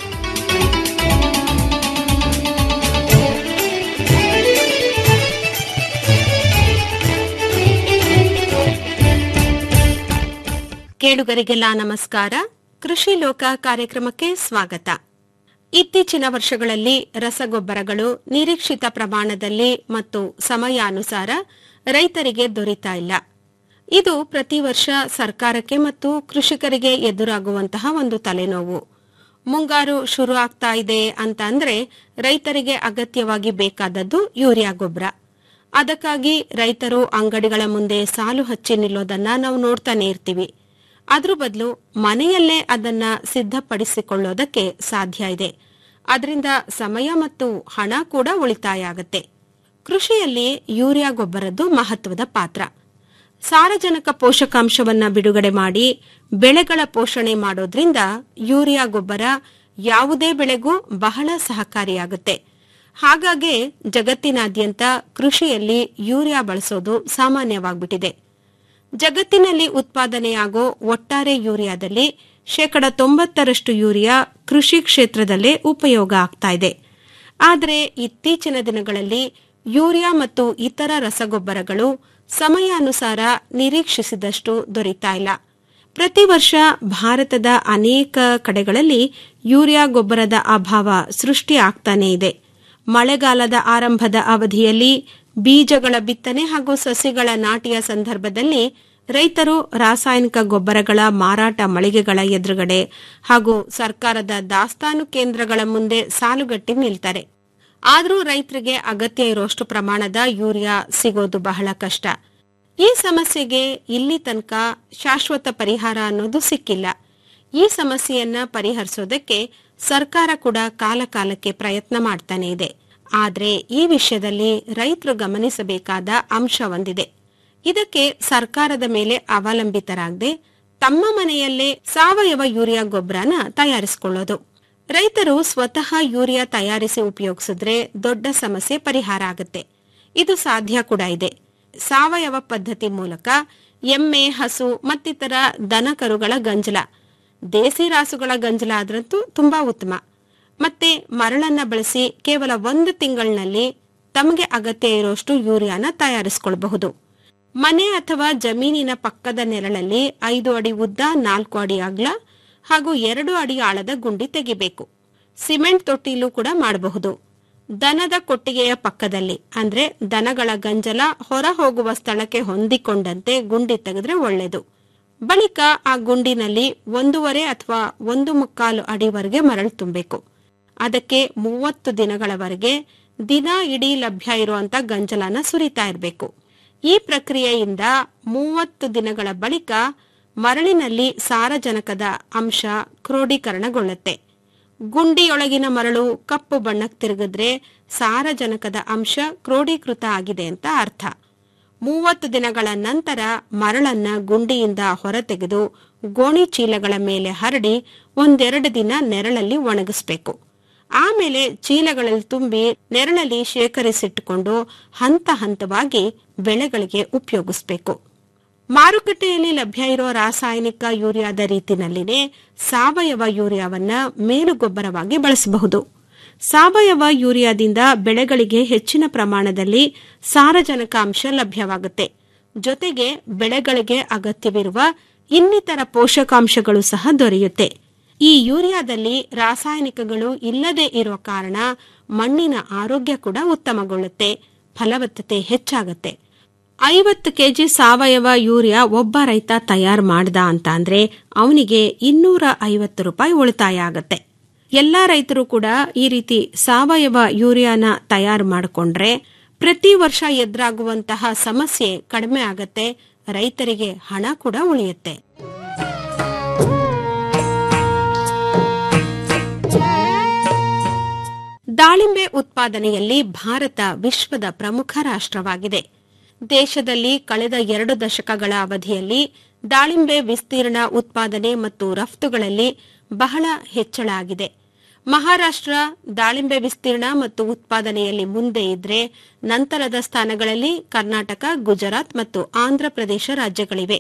ಕೇಳುಗರಿಗೆಲ್ಲ ನಮಸ್ಕಾರ ಕೃಷಿ ಲೋಕ ಕಾರ್ಯಕ್ರಮಕ್ಕೆ ಸ್ವಾಗತ ಇತ್ತೀಚಿನ ವರ್ಷಗಳಲ್ಲಿ ರಸಗೊಬ್ಬರಗಳು ನಿರೀಕ್ಷಿತ ಪ್ರಮಾಣದಲ್ಲಿ ಮತ್ತು ಸಮಯಾನುಸಾರ ರೈತರಿಗೆ ದೊರೀತಾ ಇಲ್ಲ ಇದು ಪ್ರತಿ ವರ್ಷ ಸರ್ಕಾರಕ್ಕೆ ಮತ್ತು ಕೃಷಿಕರಿಗೆ ಎದುರಾಗುವಂತಹ ಒಂದು ತಲೆನೋವು ಮುಂಗಾರು ಶುರು ಆಗ್ತಾ ಇದೆ ಅಂತ ಅಂದ್ರೆ ರೈತರಿಗೆ ಅಗತ್ಯವಾಗಿ ಬೇಕಾದದ್ದು ಯೂರಿಯಾ ಗೊಬ್ಬರ ಅದಕ್ಕಾಗಿ ರೈತರು ಅಂಗಡಿಗಳ ಮುಂದೆ ಸಾಲು ಹಚ್ಚಿ ನಿಲ್ಲೋದನ್ನ ನಾವು ನೋಡ್ತಾನೆ ಇರ್ತೀವಿ ಅದ್ರ ಬದಲು ಮನೆಯಲ್ಲೇ ಅದನ್ನ ಸಿದ್ಧಪಡಿಸಿಕೊಳ್ಳೋದಕ್ಕೆ ಸಾಧ್ಯ ಇದೆ ಅದರಿಂದ ಸಮಯ ಮತ್ತು ಹಣ ಕೂಡ ಉಳಿತಾಯ ಆಗತ್ತೆ ಕೃಷಿಯಲ್ಲಿ ಯೂರಿಯಾ ಗೊಬ್ಬರದ್ದು ಮಹತ್ವದ ಪಾತ್ರ ಸಾರಜನಕ ಪೋಷಕಾಂಶವನ್ನ ಬಿಡುಗಡೆ ಮಾಡಿ ಬೆಳೆಗಳ ಪೋಷಣೆ ಮಾಡೋದ್ರಿಂದ ಯೂರಿಯಾ ಗೊಬ್ಬರ ಯಾವುದೇ ಬೆಳೆಗೂ ಬಹಳ ಸಹಕಾರಿಯಾಗುತ್ತೆ ಹಾಗಾಗಿ ಜಗತ್ತಿನಾದ್ಯಂತ ಕೃಷಿಯಲ್ಲಿ ಯೂರಿಯಾ ಬಳಸೋದು ಸಾಮಾನ್ಯವಾಗ್ಬಿಟ್ಟಿದೆ ಜಗತ್ತಿನಲ್ಲಿ ಉತ್ಪಾದನೆಯಾಗೋ ಒಟ್ಟಾರೆ ಯೂರಿಯಾದಲ್ಲಿ ಶೇಕಡ ತೊಂಬತ್ತರಷ್ಟು ಯೂರಿಯಾ ಕೃಷಿ ಕ್ಷೇತ್ರದಲ್ಲೇ ಉಪಯೋಗ ಆಗ್ತಾ ಇದೆ ಆದರೆ ಇತ್ತೀಚಿನ ದಿನಗಳಲ್ಲಿ ಯೂರಿಯಾ ಮತ್ತು ಇತರ ರಸಗೊಬ್ಬರಗಳು ಸಮಯಾನುಸಾರ ನಿರೀಕ್ಷಿಸಿದಷ್ಟು ದೊರೀತಾ ಇಲ್ಲ ಪ್ರತಿ ವರ್ಷ ಭಾರತದ ಅನೇಕ ಕಡೆಗಳಲ್ಲಿ ಯೂರಿಯಾ ಗೊಬ್ಬರದ ಅಭಾವ ಸೃಷ್ಟಿ ಆಗ್ತಾನೇ ಇದೆ ಮಳೆಗಾಲದ ಆರಂಭದ ಅವಧಿಯಲ್ಲಿ ಬೀಜಗಳ ಬಿತ್ತನೆ ಹಾಗೂ ಸಸಿಗಳ ನಾಟಿಯ ಸಂದರ್ಭದಲ್ಲಿ ರೈತರು ರಾಸಾಯನಿಕ ಗೊಬ್ಬರಗಳ ಮಾರಾಟ ಮಳಿಗೆಗಳ ಎದುರುಗಡೆ ಹಾಗೂ ಸರ್ಕಾರದ ದಾಸ್ತಾನು ಕೇಂದ್ರಗಳ ಮುಂದೆ ಸಾಲುಗಟ್ಟಿ ನಿಲ್ತಾರೆ ಆದರೂ ರೈತರಿಗೆ ಅಗತ್ಯ ಇರುವಷ್ಟು ಪ್ರಮಾಣದ ಯೂರಿಯಾ ಸಿಗೋದು ಬಹಳ ಕಷ್ಟ ಈ ಸಮಸ್ಯೆಗೆ ಇಲ್ಲಿ ತನಕ ಶಾಶ್ವತ ಪರಿಹಾರ ಅನ್ನೋದು ಸಿಕ್ಕಿಲ್ಲ ಈ ಸಮಸ್ಯೆಯನ್ನ ಪರಿಹರಿಸೋದಕ್ಕೆ ಸರ್ಕಾರ ಕೂಡ ಕಾಲ ಕಾಲಕ್ಕೆ ಪ್ರಯತ್ನ ಮಾಡ್ತಾನೆ ಇದೆ ಆದ್ರೆ ಈ ವಿಷಯದಲ್ಲಿ ರೈತರು ಗಮನಿಸಬೇಕಾದ ಅಂಶ ಒಂದಿದೆ ಇದಕ್ಕೆ ಸರ್ಕಾರದ ಮೇಲೆ ಅವಲಂಬಿತರಾಗದೆ ತಮ್ಮ ಮನೆಯಲ್ಲೇ ಸಾವಯವ ಯೂರಿಯಾ ಗೊಬ್ಬರನ ತಯಾರಿಸಿಕೊಳ್ಳೋದು ರೈತರು ಸ್ವತಃ ಯೂರಿಯಾ ತಯಾರಿಸಿ ಉಪಯೋಗಿಸಿದ್ರೆ ದೊಡ್ಡ ಸಮಸ್ಯೆ ಪರಿಹಾರ ಆಗುತ್ತೆ ಇದು ಸಾಧ್ಯ ಕೂಡ ಇದೆ ಸಾವಯವ ಪದ್ಧತಿ ಮೂಲಕ ಎಮ್ಮೆ ಹಸು ಮತ್ತಿತರ ದನ ಕರುಗಳ ಗಂಜಲ ದೇಸಿ ರಾಸುಗಳ ಗಂಜಲ ಆದ್ರಂತೂ ತುಂಬಾ ಉತ್ತಮ ಮತ್ತೆ ಮರಳನ್ನ ಬಳಸಿ ಕೇವಲ ಒಂದು ತಿಂಗಳಿನಲ್ಲಿ ತಮಗೆ ಅಗತ್ಯ ಇರುವಷ್ಟು ಯೂರಿಯಾನ ತಯಾರಿಸಿಕೊಳ್ಳಬಹುದು ಮನೆ ಅಥವಾ ಜಮೀನಿನ ಪಕ್ಕದ ನೆರಳಲ್ಲಿ ಐದು ಅಡಿ ಉದ್ದ ನಾಲ್ಕು ಅಡಿ ಅಗಲ ಹಾಗೂ ಎರಡು ಅಡಿ ಆಳದ ಗುಂಡಿ ತೆಗಿಬೇಕು ಸಿಮೆಂಟ್ ತೊಟ್ಟಿಲೂ ಕೂಡ ಮಾಡಬಹುದು ದನದ ಕೊಟ್ಟಿಗೆಯ ಪಕ್ಕದಲ್ಲಿ ಅಂದ್ರೆ ದನಗಳ ಗಂಜಲ ಹೊರ ಹೋಗುವ ಸ್ಥಳಕ್ಕೆ ಹೊಂದಿಕೊಂಡಂತೆ ಗುಂಡಿ ತೆಗೆದ್ರೆ ಒಳ್ಳೆಯದು ಬಳಿಕ ಆ ಗುಂಡಿನಲ್ಲಿ ಒಂದೂವರೆ ಅಥವಾ ಒಂದು ಮುಕ್ಕಾಲು ಅಡಿವರೆಗೆ ಮರಳು ತುಂಬಬೇಕು ಅದಕ್ಕೆ ಮೂವತ್ತು ದಿನಗಳವರೆಗೆ ದಿನ ಇಡೀ ಲಭ್ಯ ಇರುವಂತ ಗಂಜಲನ ಸುರಿತಾ ಇರಬೇಕು ಈ ಪ್ರಕ್ರಿಯೆಯಿಂದ ಮೂವತ್ತು ದಿನಗಳ ಬಳಿಕ ಮರಳಿನಲ್ಲಿ ಸಾರಜನಕದ ಅಂಶ ಕ್ರೋಢೀಕರಣಗೊಳ್ಳುತ್ತೆ ಗುಂಡಿಯೊಳಗಿನ ಮರಳು ಕಪ್ಪು ಬಣ್ಣಕ್ಕೆ ತಿರುಗಿದ್ರೆ ಸಾರಜನಕದ ಅಂಶ ಕ್ರೋಢೀಕೃತ ಆಗಿದೆ ಅಂತ ಅರ್ಥ ಮೂವತ್ತು ದಿನಗಳ ನಂತರ ಮರಳನ್ನ ಗುಂಡಿಯಿಂದ ಹೊರತೆಗೆದು ಗೋಣಿ ಚೀಲಗಳ ಮೇಲೆ ಹರಡಿ ಒಂದೆರಡು ದಿನ ನೆರಳಲ್ಲಿ ಒಣಗಿಸ್ಬೇಕು ಆಮೇಲೆ ಚೀಲಗಳಲ್ಲಿ ತುಂಬಿ ನೆರಳಲ್ಲಿ ಶೇಖರಿಸಿಟ್ಟುಕೊಂಡು ಹಂತ ಹಂತವಾಗಿ ಬೆಳೆಗಳಿಗೆ ಉಪಯೋಗಿಸ್ಬೇಕು ಮಾರುಕಟ್ಟೆಯಲ್ಲಿ ಲಭ್ಯ ಇರೋ ರಾಸಾಯನಿಕ ಯೂರಿಯಾದ ರೀತಿನಲ್ಲಿನೇ ಸಾವಯವ ಯೂರಿಯಾವನ್ನ ಮೇಲುಗೊಬ್ಬರವಾಗಿ ಬಳಸಬಹುದು ಸಾವಯವ ಯೂರಿಯಾದಿಂದ ಬೆಳೆಗಳಿಗೆ ಹೆಚ್ಚಿನ ಪ್ರಮಾಣದಲ್ಲಿ ಸಾರಜನಕ ಅಂಶ ಲಭ್ಯವಾಗುತ್ತೆ ಜೊತೆಗೆ ಬೆಳೆಗಳಿಗೆ ಅಗತ್ಯವಿರುವ ಇನ್ನಿತರ ಪೋಷಕಾಂಶಗಳು ಸಹ ದೊರೆಯುತ್ತೆ ಈ ಯೂರಿಯಾದಲ್ಲಿ ರಾಸಾಯನಿಕಗಳು ಇಲ್ಲದೆ ಇರುವ ಕಾರಣ ಮಣ್ಣಿನ ಆರೋಗ್ಯ ಕೂಡ ಉತ್ತಮಗೊಳ್ಳುತ್ತೆ ಫಲವತ್ತತೆ ಹೆಚ್ಚಾಗುತ್ತೆ ಐವತ್ತು ಕೆಜಿ ಸಾವಯವ ಯೂರಿಯಾ ಒಬ್ಬ ರೈತ ತಯಾರು ಮಾಡ್ದ ಅಂತ ಅಂದ್ರೆ ಅವನಿಗೆ ಇನ್ನೂರ ಐವತ್ತು ರೂಪಾಯಿ ಉಳಿತಾಯ ಆಗತ್ತೆ ಎಲ್ಲಾ ರೈತರು ಕೂಡ ಈ ರೀತಿ ಸಾವಯವ ಯೂರಿಯಾನ ತಯಾರು ಮಾಡಿಕೊಂಡ್ರೆ ಪ್ರತಿ ವರ್ಷ ಎದುರಾಗುವಂತಹ ಸಮಸ್ಯೆ ಕಡಿಮೆ ಆಗತ್ತೆ ರೈತರಿಗೆ ಹಣ ಕೂಡ ಉಳಿಯುತ್ತೆ ದಾಳಿಂಬೆ ಉತ್ಪಾದನೆಯಲ್ಲಿ ಭಾರತ ವಿಶ್ವದ ಪ್ರಮುಖ ರಾಷ್ಟ್ರವಾಗಿದೆ ದೇಶದಲ್ಲಿ ಕಳೆದ ಎರಡು ದಶಕಗಳ ಅವಧಿಯಲ್ಲಿ ದಾಳಿಂಬೆ ವಿಸ್ತೀರ್ಣ ಉತ್ಪಾದನೆ ಮತ್ತು ರಫ್ತುಗಳಲ್ಲಿ ಬಹಳ ಹೆಚ್ಚಳ ಆಗಿದೆ ಮಹಾರಾಷ್ಟ್ರ ದಾಳಿಂಬೆ ವಿಸ್ತೀರ್ಣ ಮತ್ತು ಉತ್ಪಾದನೆಯಲ್ಲಿ ಮುಂದೆ ಇದ್ರೆ ನಂತರದ ಸ್ಥಾನಗಳಲ್ಲಿ ಕರ್ನಾಟಕ ಗುಜರಾತ್ ಮತ್ತು ಆಂಧ್ರಪ್ರದೇಶ ರಾಜ್ಯಗಳಿವೆ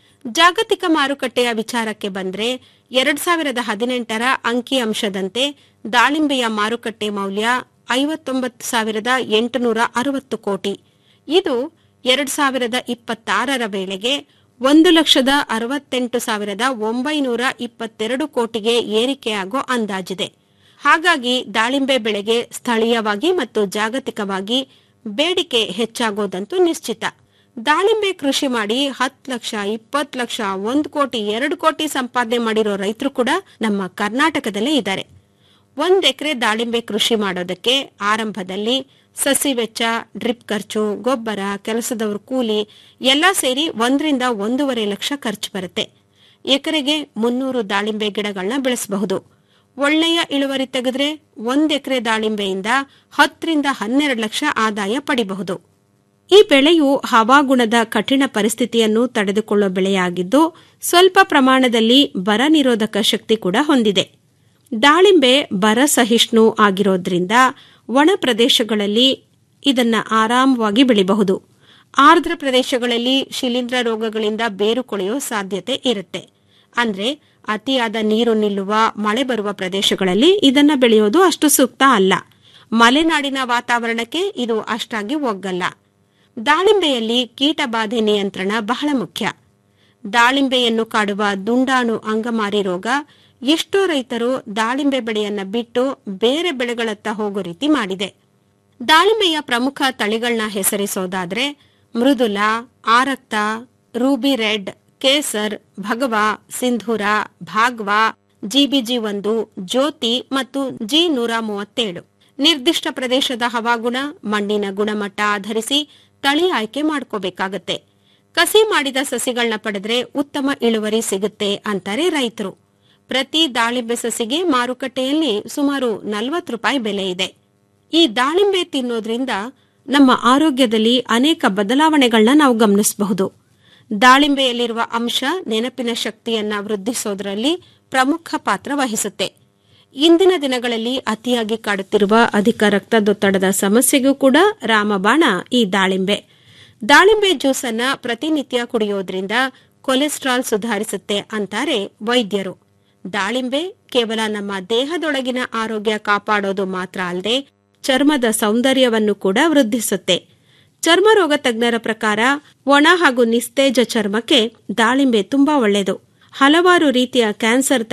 ಜಾಗತಿಕ ಮಾರುಕಟ್ಟೆಯ ವಿಚಾರಕ್ಕೆ ಬಂದ್ರೆ ಎರಡ್ ಸಾವಿರದ ಹದಿನೆಂಟರ ಅಂಕಿ ಅಂಶದಂತೆ ದಾಳಿಂಬೆಯ ಮಾರುಕಟ್ಟೆ ಮೌಲ್ಯ ಐವತ್ತೊಂಬತ್ತು ಸಾವಿರದ ಎಂಟುನೂರ ಅರವತ್ತು ಕೋಟಿ ಇದು ಎರಡ್ ಸಾವಿರದ ಇಪ್ಪತ್ತಾರರ ವೇಳೆಗೆ ಒಂದು ಲಕ್ಷದ ಅರವತ್ತೆಂಟು ಸಾವಿರದ ಒಂಬೈನೂರ ಇಪ್ಪತ್ತೆರಡು ಕೋಟಿಗೆ ಏರಿಕೆಯಾಗೋ ಅಂದಾಜಿದೆ ಹಾಗಾಗಿ ದಾಳಿಂಬೆ ಬೆಳೆಗೆ ಸ್ಥಳೀಯವಾಗಿ ಮತ್ತು ಜಾಗತಿಕವಾಗಿ ಬೇಡಿಕೆ ಹೆಚ್ಚಾಗೋದಂತೂ ನಿಶ್ಚಿತ ದಾಳಿಂಬೆ ಕೃಷಿ ಮಾಡಿ ಹತ್ತು ಲಕ್ಷ ಇಪ್ಪತ್ತು ಲಕ್ಷ ಒಂದು ಕೋಟಿ ಎರಡು ಕೋಟಿ ಸಂಪಾದನೆ ಮಾಡಿರೋ ರೈತರು ಕೂಡ ನಮ್ಮ ಕರ್ನಾಟಕದಲ್ಲೇ ಇದ್ದಾರೆ ಒಂದ್ ಎಕರೆ ದಾಳಿಂಬೆ ಕೃಷಿ ಮಾಡೋದಕ್ಕೆ ಆರಂಭದಲ್ಲಿ ಸಸಿ ವೆಚ್ಚ ಡ್ರಿಪ್ ಖರ್ಚು ಗೊಬ್ಬರ ಕೆಲಸದವ್ರ ಕೂಲಿ ಎಲ್ಲ ಸೇರಿ ಒಂದರಿಂದ ಒಂದೂವರೆ ಲಕ್ಷ ಖರ್ಚು ಬರುತ್ತೆ ಎಕರೆಗೆ ಮುನ್ನೂರು ದಾಳಿಂಬೆ ಗಿಡಗಳನ್ನ ಬೆಳೆಸಬಹುದು ಒಳ್ಳೆಯ ಇಳುವರಿ ತೆಗೆದ್ರೆ ಒಂದ್ ಎಕರೆ ದಾಳಿಂಬೆಯಿಂದ ಹತ್ತರಿಂದ ಹನ್ನೆರಡು ಲಕ್ಷ ಆದಾಯ ಪಡಿಬಹುದು ಈ ಬೆಳೆಯು ಹವಾಗುಣದ ಕಠಿಣ ಪರಿಸ್ಥಿತಿಯನ್ನು ತಡೆದುಕೊಳ್ಳುವ ಬೆಳೆಯಾಗಿದ್ದು ಸ್ವಲ್ಪ ಪ್ರಮಾಣದಲ್ಲಿ ಬರ ನಿರೋಧಕ ಶಕ್ತಿ ಕೂಡ ಹೊಂದಿದೆ ದಾಳಿಂಬೆ ಬರ ಸಹಿಷ್ಣು ಆಗಿರೋದ್ರಿಂದ ಒಣ ಪ್ರದೇಶಗಳಲ್ಲಿ ಇದನ್ನ ಆರಾಮವಾಗಿ ಬೆಳಿಬಹುದು ಆರ್ದ್ರ ಪ್ರದೇಶಗಳಲ್ಲಿ ಶಿಲೀಂಧ್ರ ರೋಗಗಳಿಂದ ಬೇರು ಕೊಳೆಯೋ ಸಾಧ್ಯತೆ ಇರುತ್ತೆ ಅಂದ್ರೆ ಅತಿಯಾದ ನೀರು ನಿಲ್ಲುವ ಮಳೆ ಬರುವ ಪ್ರದೇಶಗಳಲ್ಲಿ ಇದನ್ನ ಬೆಳೆಯೋದು ಅಷ್ಟು ಸೂಕ್ತ ಅಲ್ಲ ಮಲೆನಾಡಿನ ವಾತಾವರಣಕ್ಕೆ ಇದು ಅಷ್ಟಾಗಿ ಒಗ್ಗಲ್ಲ ದಾಳಿಂಬೆಯಲ್ಲಿ ಕೀಟಬಾಧೆ ನಿಯಂತ್ರಣ ಬಹಳ ಮುಖ್ಯ ದಾಳಿಂಬೆಯನ್ನು ಕಾಡುವ ದುಂಡಾಣು ಅಂಗಮಾರಿ ರೋಗ ಎಷ್ಟೋ ರೈತರು ದಾಳಿಂಬೆ ಬೆಳೆಯನ್ನ ಬಿಟ್ಟು ಬೇರೆ ಬೆಳೆಗಳತ್ತ ಹೋಗೋ ರೀತಿ ಮಾಡಿದೆ ದಾಳಿಂಬೆಯ ಪ್ರಮುಖ ತಳಿಗಳನ್ನ ಹೆಸರಿಸೋದಾದ್ರೆ Mridula Arakta ruby red Kesar Bhagwa Sinduri Bhagwa G B G ಒಂದು ಜ್ಯೋತಿ ಮತ್ತು ಜಿ ನೂರ ಮೂವತ್ತೇಳು ನಿರ್ದಿಷ್ಟ ಪ್ರದೇಶದ ಹವಾಗುಣ ಮಣ್ಣಿನ ಗುಣಮಟ್ಟ ಆಧರಿಸಿ ತಳಿ ಆಯ್ಕೆ ಮಾಡ್ಕೋಬೇಕಾಗತ್ತೆ ಕಸಿ ಮಾಡಿದ ಸಸಿಗಳನ್ನ ಪಡೆದ್ರೆ ಉತ್ತಮ ಇಳುವರಿ ಸಿಗುತ್ತೆ ಅಂತಾರೆ ರೈತರು ಪ್ರತಿ ದಾಳಿಂಬೆ ಸಸಿಗೆ ಮಾರುಕಟ್ಟೆಯಲ್ಲಿ ಸುಮಾರು ನಲವತ್ತು ರೂಪಾಯಿ ಬೆಲೆ ಇದೆ ಈ ದಾಳಿಂಬೆ ತಿನ್ನೋದ್ರಿಂದ ನಮ್ಮ ಆರೋಗ್ಯದಲ್ಲಿ ಅನೇಕ ಬದಲಾವಣೆಗಳನ್ನ ನಾವು ಗಮನಿಸಬಹುದು ದಾಳಿಂಬೆಯಲ್ಲಿರುವ ಅಂಶ ನೆನಪಿನ ಶಕ್ತಿಯನ್ನ ವೃದ್ಧಿಸೋದ್ರಲ್ಲಿ ಪ್ರಮುಖ ಪಾತ್ರ ವಹಿಸುತ್ತೆ ಇಂದಿನ ದಿನಗಳಲ್ಲಿ ಅತಿಯಾಗಿ ಕಾಡುತ್ತಿರುವ ಅಧಿಕ ರಕ್ತದೊತ್ತಡದ ಸಮಸ್ಯೆಗೂ ಕೂಡ ರಾಮಬಾಣ ಈ ದಾಳಿಂಬೆ ದಾಳಿಂಬೆ ಜ್ಯೂಸನ್ನ ಪ್ರತಿನಿತ್ಯ ಕುಡಿಯೋದ್ರಿಂದ ಕೊಲೆಸ್ಟ್ರಾಲ್ ಸುಧಾರಿಸುತ್ತೆ ಅಂತಾರೆ ವೈದ್ಯರು ದಾಳಿಂಬೆ ಕೇವಲ ನಮ್ಮ ದೇಹದೊಳಗಿನ ಆರೋಗ್ಯ ಕಾಪಾಡೋದು ಮಾತ್ರ ಅಲ್ಲದೆ ಚರ್ಮದ ಸೌಂದರ್ಯವನ್ನು ಕೂಡ ವೃದ್ಧಿಸುತ್ತೆ ಚರ್ಮರೋಗ ತಜ್ಞರ ಪ್ರಕಾರ ಒಣ ಹಾಗೂ ನಿಸ್ತೇಜ ಚರ್ಮಕ್ಕೆ ದಾಳಿಂಬೆ ತುಂಬಾ ಒಳ್ಳೆಯದು ಹಲವಾರು ರೀತಿಯ ಕ್ಯಾನ್ಸರ್